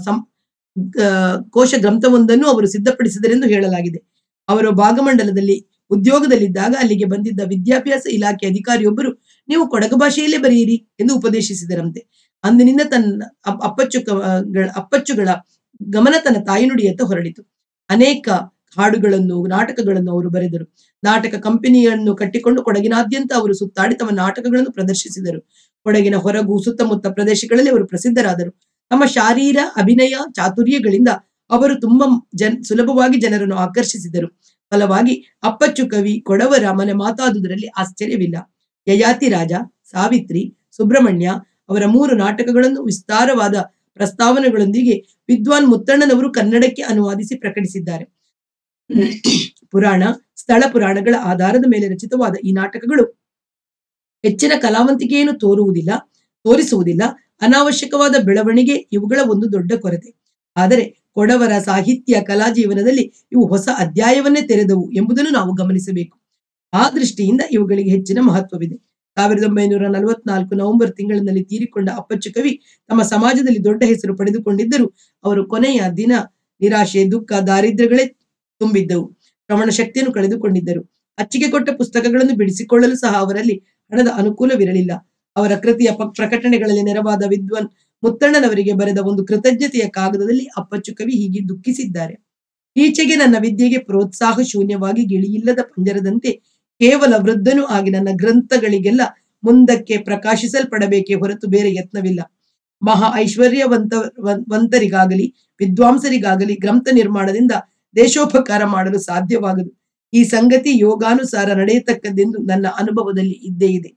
ಕೋಶ ಗ್ರಂಥವೊಂದನ್ನು ಅವರು ಸಿದ್ಧಪಡಿಸಿದರೆಂದು ಹೇಳಲಾಗಿದೆ ಅವರು ಭಾಗಮಂಡಲದಲ್ಲಿ ಉದ್ಯೋಗದಲ್ಲಿದ್ದಾಗ ಅಲ್ಲಿಗೆ ಬಂದಿದ್ದ ವಿದ್ಯಾಭ್ಯಾಸ ಇಲಾಖೆ ಅಧಿಕಾರಿಯೊಬ್ಬರು ನೀವು ಕೊಡಗು ಭಾಷೆಯಲ್ಲೇ ಬರೆಯಿರಿ ಎಂದು ಉಪದೇಶಿಸಿದರಂತೆ ಅಂದಿನಿಂದ ತನ್ನ ಅಪ್ಪಚ್ಚು ಅಪ್ಪಚ್ಚುಗಳ ಗಮನ ತನ್ನ ತಾಯಿನುಡಿಯತ್ತ ಹೊರಳಿತು ಅನೇಕ ಹಾಡುಗಳನ್ನು ನಾಟಕಗಳನ್ನು ಅವರು ಬರೆದರು ನಾಟಕ ಕಂಪನಿಯನ್ನು ಕಟ್ಟಿಕೊಂಡು ಕೊಡಗಿನಾದ್ಯಂತ ಅವರು ಸುತ್ತಾಡಿ ತಮ್ಮ ನಾಟಕಗಳನ್ನು ಪ್ರದರ್ಶಿಸಿದರು ಕೊಡಗಿನ ಹೊರಗು ಸುತ್ತಮುತ್ತ ಪ್ರದೇಶಗಳಲ್ಲಿ ಅವರು ಪ್ರಸಿದ್ಧರಾದರು ತಮ್ಮ ಶಾರೀರ ಅಭಿನಯ ಚಾತುರ್ಯಗಳಿಂದ ಅವರು ತುಂಬಾ ಜನ್ ಸುಲಭವಾಗಿ ಜನರನ್ನು ಆಕರ್ಷಿಸಿದರು ಫಲವಾಗಿ ಅಪ್ಪಚ್ಚು ಕವಿ ಕೊಡವರ ಮನೆ ಮಾತಾದುದರಲ್ಲಿ ಆಶ್ಚರ್ಯವಿಲ್ಲ ಯಯಾತಿ ರಾಜ ಸಾವಿತ್ರಿ ಸುಬ್ರಹ್ಮಣ್ಯ ಅವರ ಮೂರು ನಾಟಕಗಳನ್ನು ವಿಸ್ತಾರವಾದ ಪ್ರಸ್ತಾವನೆಗಳೊಂದಿಗೆ ವಿದ್ವಾನ್ ಮುತ್ತಣ್ಣನವರು ಕನ್ನಡಕ್ಕೆ ಅನುವಾದಿಸಿ ಪ್ರಕಟಿಸಿದ್ದಾರೆ ಪುರಾಣ ಸ್ಥಳ ಪುರಾಣಗಳ ಆಧಾರದ ಮೇಲೆ ರಚಿತವಾದ ಈ ನಾಟಕಗಳು ಹೆಚ್ಚಿನ ಕಲಾವಂತಿಕೆಯನ್ನು ತೋರುವುದಿಲ್ಲ ತೋರಿಸುವುದಿಲ್ಲ ಅನಾವಶ್ಯಕವಾದ ಬೆಳವಣಿಗೆ ಇವುಗಳ ಒಂದು ದೊಡ್ಡ ಕೊರತೆ ಆದರೆ ಕೊಡವರ ಸಾಹಿತ್ಯ ಕಲಾ ಜೀವನದಲ್ಲಿ ಇವು ಹೊಸ ಅಧ್ಯಾಯವನ್ನೇ ತೆರೆದವು ಎಂಬುದನ್ನು ನಾವು ಗಮನಿಸಬೇಕು ಆ ದೃಷ್ಟಿಯಿಂದ ಇವುಗಳಿಗೆ ಹೆಚ್ಚಿನ ಮಹತ್ವವಿದೆ ಸಾವಿರದ ಒಂಬೈನೂರ ನಲವತ್ನಾಲ್ಕು ನವೆಂಬರ್ ತಿಂಗಳಿನಲ್ಲಿ ತೀರಿಕೊಂಡ ಅಪ್ಪಚ್ಚು ಕವಿ ತಮ್ಮ ಸಮಾಜದಲ್ಲಿ ದೊಡ್ಡ ಹೆಸರು ಪಡೆದುಕೊಂಡಿದ್ದರು ಅವರು ಕೊನೆಯ ದಿನ ನಿರಾಶೆ ದುಃಖ ದಾರಿದ್ರ್ಯಗಳೇ ತುಂಬಿದ್ದವು ಶ್ರವಣ ಶಕ್ತಿಯನ್ನು ಕಳೆದುಕೊಂಡಿದ್ದರು ಅಚ್ಚಿಗೆ ಕೊಟ್ಟ ಪುಸ್ತಕಗಳನ್ನು ಬಿಡಿಸಿಕೊಳ್ಳಲು ಸಹ ಅವರಲ್ಲಿ ಹಣದ ಅನುಕೂಲವಿರಲಿಲ್ಲ ಅವರ ಕೃತಿಯ ಪ್ರಕಟಣೆಗಳಲ್ಲಿ ನೆರವಾದ ವಿದ್ವಾನ್ ಮುತ್ತಣ್ಣನವರಿಗೆ ಬರೆದ ಒಂದು ಕೃತಜ್ಞತೆಯ ಕಾಗದದಲ್ಲಿ ಅಪ್ಪಚ್ಚು ಕವಿ ಹೀಗೆ ದುಃಖಿಸಿದ್ದಾರೆ ಈಚೆಗೆ ನನ್ನ ವಿದ್ಯೆಗೆ ಪ್ರೋತ್ಸಾಹ ಶೂನ್ಯವಾಗಿ ಗಿಳಿಯಿಲ್ಲದ ಪಂಜರದಂತೆ ಕೇವಲ ವೃದ್ಧನು ಆಗಿ ನನ್ನ ಗ್ರಂಥಗಳಿಗೆಲ್ಲ ಮುಂದಕ್ಕೆ ಪ್ರಕಾಶಿಸಲ್ಪಡಬೇಕೇ ಹೊರತು ಬೇರೆ ಯತ್ನವಿಲ್ಲ ಮಹಾ ಐಶ್ವರ್ಯವಂತ ವಂತರಿಗಾಗಲಿ ವಿದ್ವಾಂಸರಿಗಾಗಲಿ ಗ್ರಂಥ ನಿರ್ಮಾಣದಿಂದ ದೇಶೋಪಕಾರ ಮಾಡಲು ಸಾಧ್ಯವಾಗದು ಈ ಸಂಗತಿ ಯೋಗಾನುಸಾರ ನಡೆಯತಕ್ಕದ್ದೆಂದು ನನ್ನ ಅನುಭವದಲ್ಲಿ ಇದ್ದೇ ಇದೆ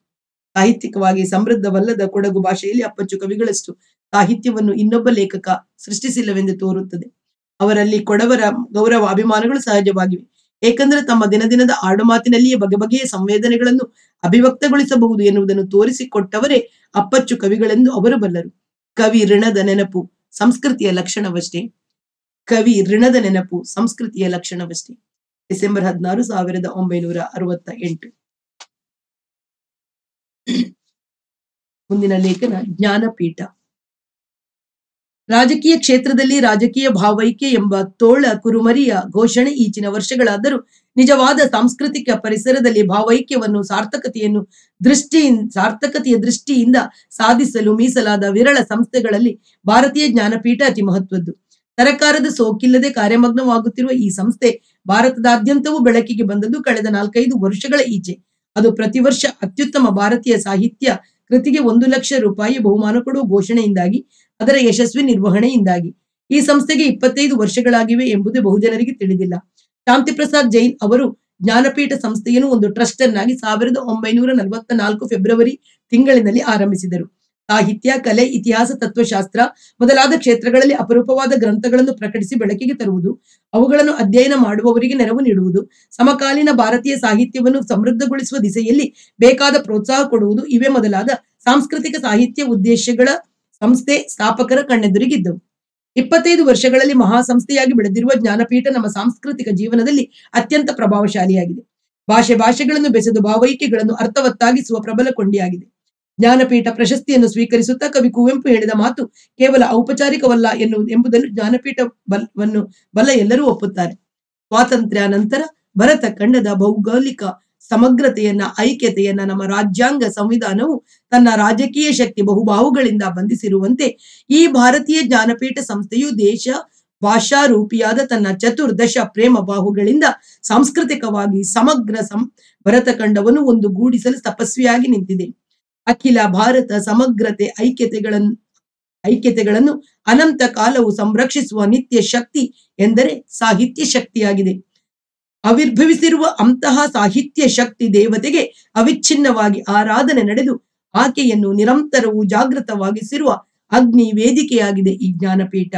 ಸಾಹಿತ್ಯಿಕವಾಗಿ ಸಮೃದ್ಧವಲ್ಲದ ಕೊಡಗು ಭಾಷೆಯಲ್ಲಿ ಅಪ್ಪಚ್ಚು ಕವಿಗಳಷ್ಟು ಸಾಹಿತ್ಯವನ್ನು ಇನ್ನೊಬ್ಬ ಲೇಖಕ ಸೃಷ್ಟಿಸಿಲ್ಲವೆಂದು ತೋರುತ್ತದೆ ಅವರಲ್ಲಿ ಕೊಡವರ ಗೌರವ ಅಭಿಮಾನಗಳು ಸಹಜವಾಗಿವೆ ಏಕೆಂದರೆ ತಮ್ಮ ದಿನದಿನದ ಆಡುಮಾತಿನಲ್ಲಿಯೇ ಬಗೆ ಬಗೆಯ ಸಂವೇದನೆಗಳನ್ನು ಅಭಿವ್ಯಕ್ತಗೊಳಿಸಬಹುದು ಎನ್ನುವುದನ್ನು ತೋರಿಸಿಕೊಟ್ಟವರೇ ಅಪ್ಪಚ್ಚು ಕವಿಗಳೆಂದು ಅವರು ಬಲ್ಲರು ಕವಿ ಋಣದ ನೆನಪು ಸಂಸ್ಕೃತಿಯ ಲಕ್ಷಣವಷ್ಟೇ ಕವಿ ಋಣದ ನೆನಪು ಸಂಸ್ಕೃತಿಯ ಲಕ್ಷಣವಷ್ಟೇ ಡಿಸೆಂಬರ್ ಹದಿನಾರು ಸಾವಿರದ ಒಂಬೈನೂರ ಅರವತ್ತ ಎಂಟು ಮುಂದಿನ ಲೇಖನ ಜ್ಞಾನಪೀಠ ರಾಜಕೀಯ ಕ್ಷೇತ್ರದಲ್ಲಿ ರಾಜಕೀಯ ಭಾವೈಕ್ಯ ಎಂಬ ತೋಳ ಕುರುಮರಿಯ ಘೋಷಣೆ ಈಚಿನ ವರ್ಷಗಳಾದರೂ ನಿಜವಾದ ಸಾಂಸ್ಕೃತಿಕ ಪರಿಸರದಲ್ಲಿ ಭಾವೈಕ್ಯವನ್ನು ಸಾರ್ಥಕತೆಯನ್ನು ದೃಷ್ಟಿಯಿಂದ ಸಾರ್ಥಕತೆಯ ದೃಷ್ಟಿಯಿಂದ ಸಾಧಿಸಲು ಮೀಸಲಾದ ವಿರಳ ಸಂಸ್ಥೆಗಳಲ್ಲಿ ಭಾರತೀಯ ಜ್ಞಾನಪೀಠ ಅತಿ ಮಹತ್ವದ್ದು ಸರಕಾರದ ಸೋಕಿಲ್ಲದೆ ಕಾರ್ಯಮಗ್ನವಾಗುತ್ತಿರುವ ಈ ಸಂಸ್ಥೆ ಭಾರತದಾದ್ಯಂತವೂ ಬೆಳಕಿಗೆ ಬಂದದ್ದು ಕಳೆದ ನಾಲ್ಕೈದು ವರ್ಷಗಳ ಈಚೆ ಅದು ಪ್ರತಿ ವರ್ಷ ಅತ್ಯುತ್ತಮ ಭಾರತೀಯ ಸಾಹಿತ್ಯ ಕೃತಿಗೆ ಒಂದು ಲಕ್ಷ ರೂಪಾಯಿ ಬಹುಮಾನ ಕೊಡುವ ಘೋಷಣೆಯಿಂದಾಗಿ ಅದರ ಯಶಸ್ವಿ ನಿರ್ವಹಣೆಯಿಂದಾಗಿ ಈ ಸಂಸ್ಥೆಗೆ ಇಪ್ಪತ್ತೈದು ವರ್ಷಗಳಾಗಿವೆ ಎಂಬುದು ಬಹುಜನರಿಗೆ ತಿಳಿದಿಲ್ಲ ಶಾಂತಿ ಪ್ರಸಾದ್ ಜೈನ್ ಅವರು ಜ್ಞಾನಪೀಠ ಸಂಸ್ಥೆಯನ್ನು ಒಂದು ಟ್ರಸ್ಟ್ ಅನ್ನಾಗಿ ಸಾವಿರದ ಒಂಬೈನೂರ ನಲವತ್ತ ನಾಲ್ಕು ಫೆಬ್ರವರಿ ತಿಂಗಳಿನಲ್ಲಿ ಆರಂಭಿಸಿದರು ಸಾಹಿತ್ಯ ಕಲೆ ಇತಿಹಾಸ ತತ್ವಶಾಸ್ತ್ರ ಮೊದಲಾದ ಕ್ಷೇತ್ರಗಳಲ್ಲಿ ಅಪರೂಪವಾದ ಗ್ರಂಥಗಳನ್ನು ಪ್ರಕಟಿಸಿ ಬೆಳಕಿಗೆ ತರುವುದು ಅವುಗಳನ್ನು ಅಧ್ಯಯನ ಮಾಡುವವರಿಗೆ ನೆರವು ನೀಡುವುದು ಸಮಕಾಲೀನ ಭಾರತೀಯ ಸಾಹಿತ್ಯವನ್ನು ಸಮೃದ್ಧಗೊಳಿಸುವ ದಿಸೆಯಲ್ಲಿ ಬೇಕಾದ ಪ್ರೋತ್ಸಾಹ ಕೊಡುವುದು ಇವೇ ಮೊದಲಾದ ಸಾಂಸ್ಕೃತಿಕ ಸಾಹಿತ್ಯ ಉದ್ದೇಶಗಳ ಸಂಸ್ಥೆ ಸ್ಥಾಪಕರ ಕಣ್ಣೆದುರಿಗಿದ್ದವು ಇಪ್ಪತ್ತೈದು ವರ್ಷಗಳಲ್ಲಿ ಮಹಾಸಂಸ್ಥೆಯಾಗಿ ಬೆಳೆದಿರುವ ಜ್ಞಾನಪೀಠ ನಮ್ಮ ಸಾಂಸ್ಕೃತಿಕ ಜೀವನದಲ್ಲಿ ಅತ್ಯಂತ ಪ್ರಭಾವಶಾಲಿಯಾಗಿದೆ ಭಾಷೆ ಭಾಷೆಗಳನ್ನು ಬೆಸೆದು ಭಾವೈಕ್ಯಗಳನ್ನು ಅರ್ಥವತ್ತಾಗಿಸುವ ಪ್ರಬಲ ಕೊಂಡಿಯಾಗಿದೆ ಜ್ಞಾನಪೀಠ ಪ್ರಶಸ್ತಿಯನ್ನು ಸ್ವೀಕರಿಸುತ್ತಾ ಕವಿ ಕುವೆಂಪು ಹೇಳಿದ ಮಾತು ಕೇವಲ ಔಪಚಾರಿಕವಲ್ಲ ಎನ್ನುವುದು ಎಂಬುದನ್ನು ಜ್ಞಾನಪೀಠ ಬಲವನ್ನು ಬಲ್ಲ ಎಲ್ಲರೂ ಒಪ್ಪುತ್ತಾರೆ ಸ್ವಾತಂತ್ರ್ಯ ನಂತರ ಭರತ ಖಂಡದ ಭೌಗೋಳಿಕ ಸಮಗ್ರತೆಯನ್ನ ಐಕ್ಯತೆಯನ್ನ ನಮ್ಮ ರಾಜ್ಯಾಂಗ ಸಂವಿಧಾನವು ತನ್ನ ರಾಜಕೀಯ ಶಕ್ತಿ ಬಹುಬಾಹುಗಳಿಂದ ಬಂಧಿಸಿರುವಂತೆ ಈ ಭಾರತೀಯ ಜ್ಞಾನಪೀಠ ಸಂಸ್ಥೆಯು ದೇಶ ಭಾಷಾರೂಪಿಯಾದ ತನ್ನ ಚತುರ್ದಶ ಪ್ರೇಮ ಬಾಹುಗಳಿಂದ ಸಾಂಸ್ಕೃತಿಕವಾಗಿ ಸಮಗ್ರ ಸಂ ಭರತಖಂಡವನ್ನು ಒಂದು ಗೂಡಿಸಲು ತಪಸ್ವಿಯಾಗಿ ನಿಂತಿದೆ ಅಖಿಲ ಭಾರತ ಸಮಗ್ರತೆ ಐಕ್ಯತೆಗಳನ್ನು ಐಕ್ಯತೆಗಳನ್ನು ಅನಂತ ಕಾಲವು ಸಂರಕ್ಷಿಸುವ ನಿತ್ಯ ಶಕ್ತಿ ಎಂದರೆ ಸಾಹಿತ್ಯ ಶಕ್ತಿಯಾಗಿದೆ ಆವಿರ್ಭವಿಸಿರುವ ಅಂತಹ ಸಾಹಿತ್ಯ ಶಕ್ತಿ ದೇವತೆಗೆ ಅವಿಚ್ಛಿನ್ನವಾಗಿ ಆರಾಧನೆ ನಡೆದು ಆಕೆಯನ್ನು ನಿರಂತರವೂ ಜಾಗೃತವಾಗಿಸಿರುವ ಅಗ್ನಿ ವೇದಿಕೆಯಾಗಿದೆ ಈ ಜ್ಞಾನಪೀಠ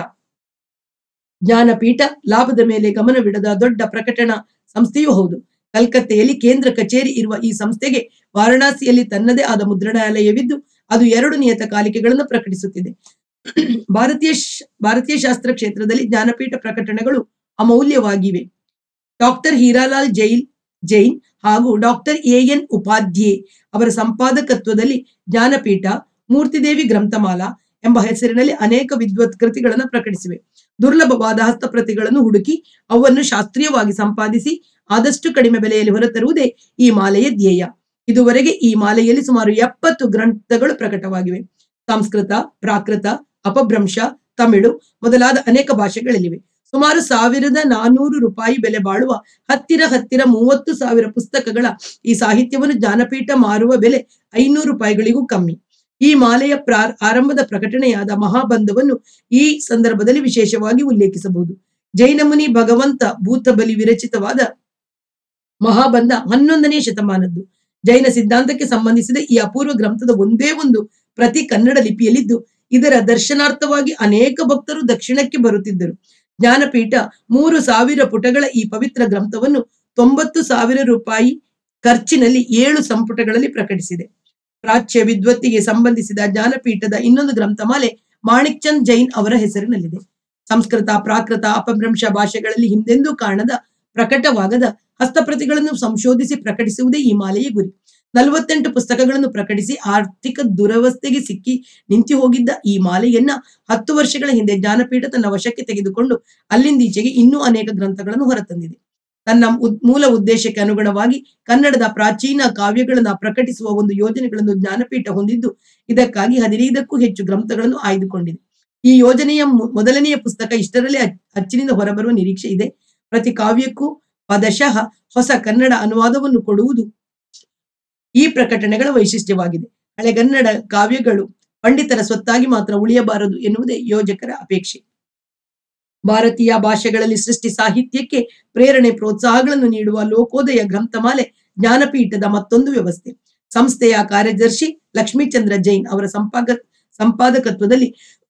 ಜ್ಞಾನಪೀಠ ಲಾಭದ ಮೇಲೆ ಗಮನವಿಡದ ದೊಡ್ಡ ಪ್ರಕಟಣಾ ಸಂಸ್ಥೆಯೂ ಹೌದು ಕಲ್ಕತ್ತೆಯಲ್ಲಿ ಕೇಂದ್ರ ಕಚೇರಿ ಇರುವ ಈ ಸಂಸ್ಥೆಗೆ ವಾರಣಾಸಿಯಲ್ಲಿ ತನ್ನದೇ ಆದ ಮುದ್ರಣಾಲಯವಿದ್ದು ಅದು ಎರಡು ನಿಯತಕಾಲಿಕೆಗಳನ್ನು ಪ್ರಕಟಿಸುತ್ತಿದೆ ಭಾರತೀಯ ಶ- ಭಾರತೀಯ ಶಾಸ್ತ್ರ ಕ್ಷೇತ್ರದಲ್ಲಿ ಜ್ಞಾನಪೀಠ ಪ್ರಕಟಣೆಗಳು ಅಮೂಲ್ಯವಾಗಿವೆ ಡಾಕ್ಟರ್ ಹೀರಾಲಾಲ್ ಜೈನ್ ಜೈನ್ ಹಾಗೂ ಡಾಕ್ಟರ್ ಎ ಎನ್ ಉಪಾಧ್ಯಾಯ ಅವರ ಸಂಪಾದಕತ್ವದಲ್ಲಿ ಜ್ಞಾನಪೀಠ ಮೂರ್ತಿದೇವಿ ಗ್ರಂಥಮಾಲಾ ಎಂಬ ಹೆಸರಿನಲ್ಲಿ ಅನೇಕ ವಿದ್ವತ್ ಕೃತಿಗಳನ್ನು ಪ್ರಕಟಿಸಿವೆ ದುರ್ಲಭವಾದ ಹಸ್ತಪ್ರತಿಗಳನ್ನು ಹುಡುಕಿ ಅವನ್ನು ಶಾಸ್ತ್ರೀಯವಾಗಿ ಸಂಪಾದಿಸಿ ಆದಷ್ಟು ಕಡಿಮೆ ಬೆಲೆಯಲ್ಲಿ ಹೊರತರುವುದೇ ಈ ಮಾಲೆಯ ಧ್ಯೇಯ ಇದುವರೆಗೆ ಈ ಮಾಲೆಯಲ್ಲಿ ಸುಮಾರು ಎಪ್ಪತ್ತು ಗ್ರಂಥಗಳು ಪ್ರಕಟವಾಗಿವೆ ಸಂಸ್ಕೃತ ಪ್ರಾಕೃತ ಅಪಭ್ರಂಶ ತಮಿಳು ಮೊದಲಾದ ಅನೇಕ ಭಾಷೆಗಳಲ್ಲಿವೆ ಸುಮಾರು ಸಾವಿರದ ನಾನೂರು ರೂಪಾಯಿ ಬೆಲೆ ಬಾಳುವ ಹತ್ತಿರ ಹತ್ತಿರ ಮೂವತ್ತು ಸಾವಿರ ಪುಸ್ತಕಗಳ ಈ ಸಾಹಿತ್ಯವನ್ನು ಜ್ಞಾನಪೀಠ ಮಾರುವ ಬೆಲೆ ಐನೂರು ರೂಪಾಯಿಗಳಿಗೂ ಕಮ್ಮಿ ಈ ಮಾಲೆಯ ಪ್ರಾರ್ ಆರಂಭದ ಪ್ರಕಟಣೆಯಾದ ಮಹಾಬಂಧವನ್ನು ಈ ಸಂದರ್ಭದಲ್ಲಿ ವಿಶೇಷವಾಗಿ ಉಲ್ಲೇಖಿಸಬಹುದು ಜೈನ ಮುನಿ ಭಗವಂತ ಭೂತಬಲಿ ವಿರಚಿತವಾದ ಮಹಾಬಂಧ ಹನ್ನೊಂದನೇ ಶತಮಾನದ್ದು ಜೈನ ಸಿದ್ಧಾಂತಕ್ಕೆ ಸಂಬಂಧಿಸಿದ ಈ ಅಪೂರ್ವ ಗ್ರಂಥದ ಒಂದೇ ಒಂದು ಪ್ರತಿ ಕನ್ನಡ ಲಿಪಿಯಲ್ಲಿದ್ದು ಇದರ ದರ್ಶನಾರ್ಥವಾಗಿ ಅನೇಕ ಭಕ್ತರು ದಕ್ಷಿಣಕ್ಕೆ ಬರುತ್ತಿದ್ದರು ಜ್ಞಾನಪೀಠ ಮೂರು ಸಾವಿರ ಪುಟಗಳ ಈ ಪವಿತ್ರ ಗ್ರಂಥವನ್ನು ತೊಂಬತ್ತು ಸಾವಿರ ರೂಪಾಯಿ ಖರ್ಚಿನಲ್ಲಿ ಏಳು ಸಂಪುಟಗಳಲ್ಲಿ ಪ್ರಕಟಿಸಿದೆ ಪ್ರಾಚ್ಯ ವಿದ್ವತ್ತಿಗೆ ಸಂಬಂಧಿಸಿದ ಜ್ಞಾನಪೀಠದ ಇನ್ನೊಂದು ಗ್ರಂಥಮಾಲೆ ಮಾಣಿಕ್ ಚಂದ್ ಜೈನ್ ಅವರ ಹೆಸರಿನಲ್ಲಿದೆ ಸಂಸ್ಕೃತ ಪ್ರಾಕೃತ ಅಪಭ್ರಂಶ ಭಾಷೆಗಳಲ್ಲಿ ಹಿಂದೆಂದೂ ಕಾಣದ ಪ್ರಕಟವಾಗದ ಹಸ್ತಪ್ರತಿಗಳನ್ನು ಸಂಶೋಧಿಸಿ ಪ್ರಕಟಿಸುವುದೇ ಈ ಮಾಲೆಯ ಗುರಿ ನಲವತ್ತೆಂಟು ಪುಸ್ತಕಗಳನ್ನು ಪ್ರಕಟಿಸಿ ಆರ್ಥಿಕ ದುರವಸ್ಥೆಗೆ ಸಿಕ್ಕಿ ನಿಂತು ಹೋಗಿದ್ದ ಈ ಮಾಲೆಯನ್ನ ಹತ್ತು ವರ್ಷಗಳ ಹಿಂದೆ ಜ್ಞಾನಪೀಠ ತನ್ನ ವಶಕ್ಕೆ ತೆಗೆದುಕೊಂಡು ಅಲ್ಲಿಂದೀಚೆಗೆ ಇನ್ನೂ ಅನೇಕ ಗ್ರಂಥಗಳನ್ನು ಹೊರತಂದಿದೆ ತನ್ನ ಉದ್- ಮೂಲ ಉದ್ದೇಶಕ್ಕೆ ಅನುಗುಣವಾಗಿ ಕನ್ನಡದ ಪ್ರಾಚೀನ ಕಾವ್ಯಗಳನ್ನ ಪ್ರಕಟಿಸುವ ಒಂದು ಯೋಜನೆಗಳನ್ನು ಜ್ಞಾನಪೀಠ ಹೊಂದಿದ್ದು ಇದಕ್ಕಾಗಿ ಹದಿನೈದಕ್ಕೂ ಹೆಚ್ಚು ಗ್ರಂಥಗಳನ್ನು ಆಯ್ದುಕೊಂಡಿದೆ ಈ ಯೋಜನೆಯ ಮು- ಮೊದಲನೆಯ ಪುಸ್ತಕ ಇಷ್ಟರಲ್ಲೇ ಅಚ್- ಅಚ್ಚಿನಿಂದ ಹೊರಬರುವ ನಿರೀಕ್ಷೆ ಇದೆ ಪ್ರತಿ ಕಾವ್ಯಕ್ಕೂ ಪದಶಃ ಹೊಸ ಕನ್ನಡ ಅನುವಾದವನ್ನು ಕೊಡುವುದು ಈ ಪ್ರಕಟಣೆಗಳ ವೈಶಿಷ್ಟ್ಯವಾಗಿದೆ ಹಳೆಗನ್ನಡ ಕಾವ್ಯಗಳು ಪಂಡಿತರ ಸ್ವತ್ತಾಗಿ ಮಾತ್ರ ಉಳಿಯಬಾರದು ಎನ್ನುವುದೇ ಯೋಜಕರ ಅಪೇಕ್ಷೆ ಭಾರತೀಯ ಭಾಷೆಗಳಲ್ಲಿ ಸೃಷ್ಟಿ ಸಾಹಿತ್ಯಕ್ಕೆ ಪ್ರೇರಣೆ ಪ್ರೋತ್ಸಾಹಗಳನ್ನು ನೀಡುವ ಲೋಕೋದಯ ಗ್ರಂಥಮಾಲೆ ಜ್ಞಾನಪೀಠದ ಮತ್ತೊಂದು ವ್ಯವಸ್ಥೆ ಸಂಸ್ಥೆಯ ಕಾರ್ಯದರ್ಶಿ ಲಕ್ಷ್ಮೀಚಂದ್ರ ಜೈನ್ ಅವರ ಸಂಪಾದ ಸಂಪಾದಕತ್ವದಲ್ಲಿ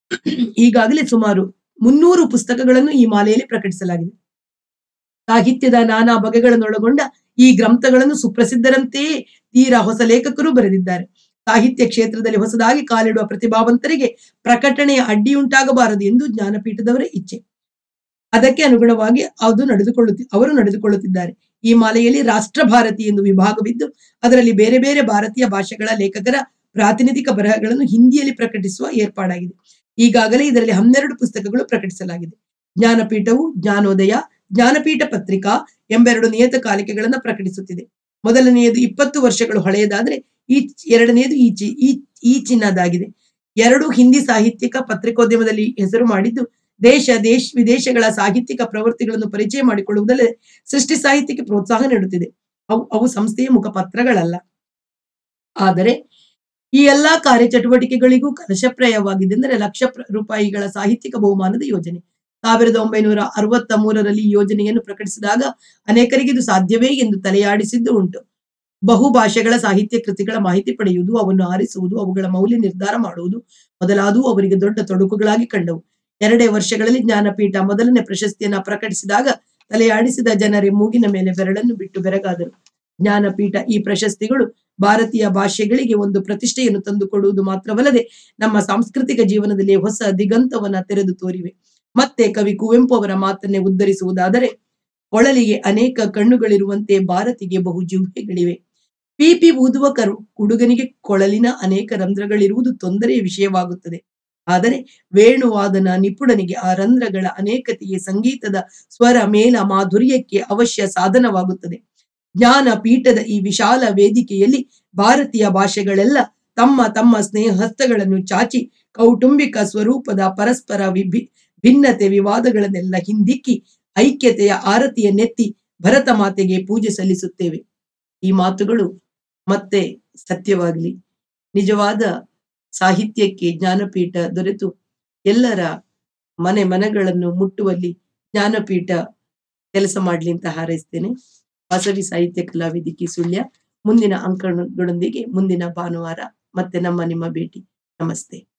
ಈಗಾಗಲೇ ಸುಮಾರು ಮುನ್ನೂರು ಪುಸ್ತಕಗಳನ್ನು ಈ ಮಾಲೆಯಲ್ಲಿ ಪ್ರಕಟಿಸಲಾಗಿದೆ ಸಾಹಿತ್ಯದ ನಾನಾ ಬಗೆಗಳನ್ನೊಳಗೊಂಡ ಈ ಗ್ರಂಥಗಳನ್ನು ಸುಪ್ರಸಿದ್ಧರಂತೆಯೇ ತೀರಾ ಹೊಸ ಲೇಖಕರು ಬರೆದಿದ್ದಾರೆ ಸಾಹಿತ್ಯ ಕ್ಷೇತ್ರದಲ್ಲಿ ಹೊಸದಾಗಿ ಕಾಲಿಡುವ ಪ್ರತಿಭಾವಂತರಿಗೆ ಪ್ರಕಟಣೆಯ ಅಡ್ಡಿಯುಂಟಾಗಬಾರದು ಎಂದು ಜ್ಞಾನಪೀಠದವರ ಇಚ್ಛೆ ಅದಕ್ಕೆ ಅನುಗುಣವಾಗಿ ಅದು ನಡೆದುಕೊಳ್ಳುತ್ತಿ ಅವರು ನಡೆದುಕೊಳ್ಳುತ್ತಿದ್ದಾರೆ ಈ ಮಾಲೆಯಲ್ಲಿ ರಾಷ್ಟ್ರ ಭಾರತಿ ಎಂದು ವಿಭಾಗವಿದ್ದು ಅದರಲ್ಲಿ ಬೇರೆ ಬೇರೆ ಭಾರತೀಯ ಭಾಷೆಗಳ ಲೇಖಕರ ಪ್ರಾತಿನಿಧಿಕ ಬರಹಗಳನ್ನು ಹಿಂದಿಯಲ್ಲಿ ಪ್ರಕಟಿಸುವ ಏರ್ಪಾಡಾಗಿದೆ ಈಗಾಗಲೇ ಇದರಲ್ಲಿ ಹನ್ನೆರಡು ಪುಸ್ತಕಗಳು ಪ್ರಕಟಿಸಲಾಗಿದೆ ಜ್ಞಾನಪೀಠವು ಜ್ಞಾನೋದಯ ಜ್ಞಾನಪೀಠ ಪತ್ರಿಕಾ ಎಂಬೆರಡು ನಿಯತಕಾಲಿಕೆಗಳನ್ನು ಪ್ರಕಟಿಸುತ್ತಿದೆ ಮೊದಲನೆಯದು ಇಪ್ಪತ್ತು ವರ್ಷಗಳು ಹಳೆಯದಾದ್ರೆ ಈ ಎರಡನೆಯದು ಈ ಚಿ ಈ ಈ ಚಿನ್ನದಾಗಿದೆ ಎರಡು ಹಿಂದಿ ಸಾಹಿತ್ಯಿಕ ಪತ್ರಿಕೋದ್ಯಮದಲ್ಲಿ ಹೆಸರು ಮಾಡಿದ್ದು ದೇಶ ದೇಶ ವಿದೇಶಗಳ ಸಾಹಿತ್ಯಿಕ ಪ್ರವೃತ್ತಿಗಳನ್ನು ಪರಿಚಯ ಮಾಡಿಕೊಳ್ಳುವುದಲ್ಲದೆ ಸೃಷ್ಟಿ ಸಾಹಿತ್ಯಕ್ಕೆ ಪ್ರೋತ್ಸಾಹ ನೀಡುತ್ತಿದೆ ಅವು ಅವು ಸಂಸ್ಥೆಯ ಮುಖಪತ್ರಗಳಲ್ಲ ಆದರೆ ಈ ಎಲ್ಲಾ ಕಾರ್ಯಚಟುವಟಿಕೆಗಳಿಗೂ ಕಲಶಪ್ರಾಯವಾಗಿದೆ ಅಂದರೆ ಲಕ್ಷ ಪ್ರ- ರೂಪಾಯಿಗಳ ಸಾಹಿತ್ಯಿಕ ಬಹುಮಾನದ ಯೋಜನೆ ಸಾವಿರದ ಒಂಬೈನೂರ ಅರವತ್ತ ಮೂರರಲ್ಲಿ ಈ ಯೋಜನೆಯನ್ನು ಪ್ರಕಟಿಸಿದಾಗ ಅನೇಕರಿಗೆ ಇದು ಸಾಧ್ಯವೇ ಎಂದು ತಲೆಯಾಡಿಸಿದ್ದು ಉಂಟು ಬಹು ಭಾಷೆಗಳ ಸಾಹಿತ್ಯ ಕೃತಿಗಳ ಮಾಹಿತಿ ಪಡೆಯುವುದು ಅವನ್ನು ಆರಿಸುವುದು ಅವುಗಳ ಮೌಲ್ಯ ನಿರ್ಧಾರ ಮಾಡುವುದು ಮೊದಲಾದವು ಅವರಿಗೆ ದೊಡ್ಡ ತೊಡಕುಗಳಾಗಿ ಕಂಡವು ಎರಡೇ ವರ್ಷಗಳಲ್ಲಿ ಜ್ಞಾನಪೀಠ ಮೊದಲನೇ ಪ್ರಶಸ್ತಿಯನ್ನ ಪ್ರಕಟಿಸಿದಾಗ ತಲೆಯಾಡಿಸಿದ ಜನರೇ ಮೂಗಿನ ಮೇಲೆ ಬೆರಳನ್ನು ಬಿಟ್ಟು ಬೆರಗಾದರು ಜ್ಞಾನಪೀಠ ಈ ಪ್ರಶಸ್ತಿಗಳು ಭಾರತೀಯ ಭಾಷೆಗಳಿಗೆ ಒಂದು ಪ್ರತಿಷ್ಠೆಯನ್ನು ತಂದುಕೊಡುವುದು ಮಾತ್ರವಲ್ಲದೆ ನಮ್ಮ ಸಾಂಸ್ಕೃತಿಕ ಜೀವನದಲ್ಲಿ ಹೊಸ ದಿಗಂತವನ್ನ ತೆರೆದು ತೋರಿವೆ ಮತ್ತೆ ಕವಿ ಕುವೆಂಪು ಅವರ ಮಾತನ್ನೇ ಉದ್ಧರಿಸುವುದಾದರೆ ಕೊಳಲಿಗೆ ಅನೇಕ ಕಣ್ಣುಗಳಿರುವಂತೆ ಭಾರತಿಗೆ ಬಹು ಜಿಹ್ವೆಗಳಿವೆ ಪಿಪಿ ಊದುವ ಕರು ಹುಡುಗನಿಗೆ ಕೊಳಲಿನ ಅನೇಕ ರಂಧ್ರಗಳಿರುವುದು ತೊಂದರೆಯ ವಿಷಯವಾಗುತ್ತದೆ ಆದರೆ ವೇಣುವಾದನ ನಿಪುಣನಿಗೆ ಆ ರಂಧ್ರಗಳ ಅನೇಕತೆಯೇ ಸಂಗೀತದ ಸ್ವರ ಮೇಲ ಮಾಧುರ್ಯಕ್ಕೆ ಅವಶ್ಯ ಸಾಧನವಾಗುತ್ತದೆ ಜ್ಞಾನ ಪೀಠದ ಈ ವಿಶಾಲ ವೇದಿಕೆಯಲ್ಲಿ ಭಾರತೀಯ ಭಾಷೆಗಳೆಲ್ಲ ತಮ್ಮ ತಮ್ಮ ಸ್ನೇಹಸ್ತಗಳನ್ನು ಚಾಚಿ ಕೌಟುಂಬಿಕ ಸ್ವರೂಪದ ಪರಸ್ಪರ ವಿಭಿ ಭಿನ್ನತೆ ವಿವಾದಗಳನ್ನೆಲ್ಲ ಹಿಂದಿಕ್ಕಿ ಐಕ್ಯತೆಯ ಆರತಿಯ ನೆತ್ತಿ ಭರತ ಮಾತೆಗೆ ಪೂಜೆ ಸಲ್ಲಿಸುತ್ತೇವೆ ಈ ಮಾತುಗಳು ಮತ್ತೆ ಸತ್ಯವಾಗಲಿ ನಿಜವಾದ ಸಾಹಿತ್ಯಕ್ಕೆ ಜ್ಞಾನಪೀಠ ದೊರೆತು ಎಲ್ಲರ ಮನೆ ಮನಗಳನ್ನು ಮುಟ್ಟುವಲ್ಲಿ ಜ್ಞಾನಪೀಠ ಕೆಲಸ ಮಾಡ್ಲಿ ಅಂತ ಹಾರೈಸ್ತೇನೆ ವಾಸವಿ ಸಾಹಿತ್ಯ ಕಲಾವೇದಿಕೆ ಸುಳ್ಯ ಮುಂದಿನ ಅಂಕಣಗಳೊಂದಿಗೆ ಮುಂದಿನ ಭಾನುವಾರ ಮತ್ತೆ ನಮ್ಮ ನಿಮ್ಮ ಭೇಟಿ ನಮಸ್ತೆ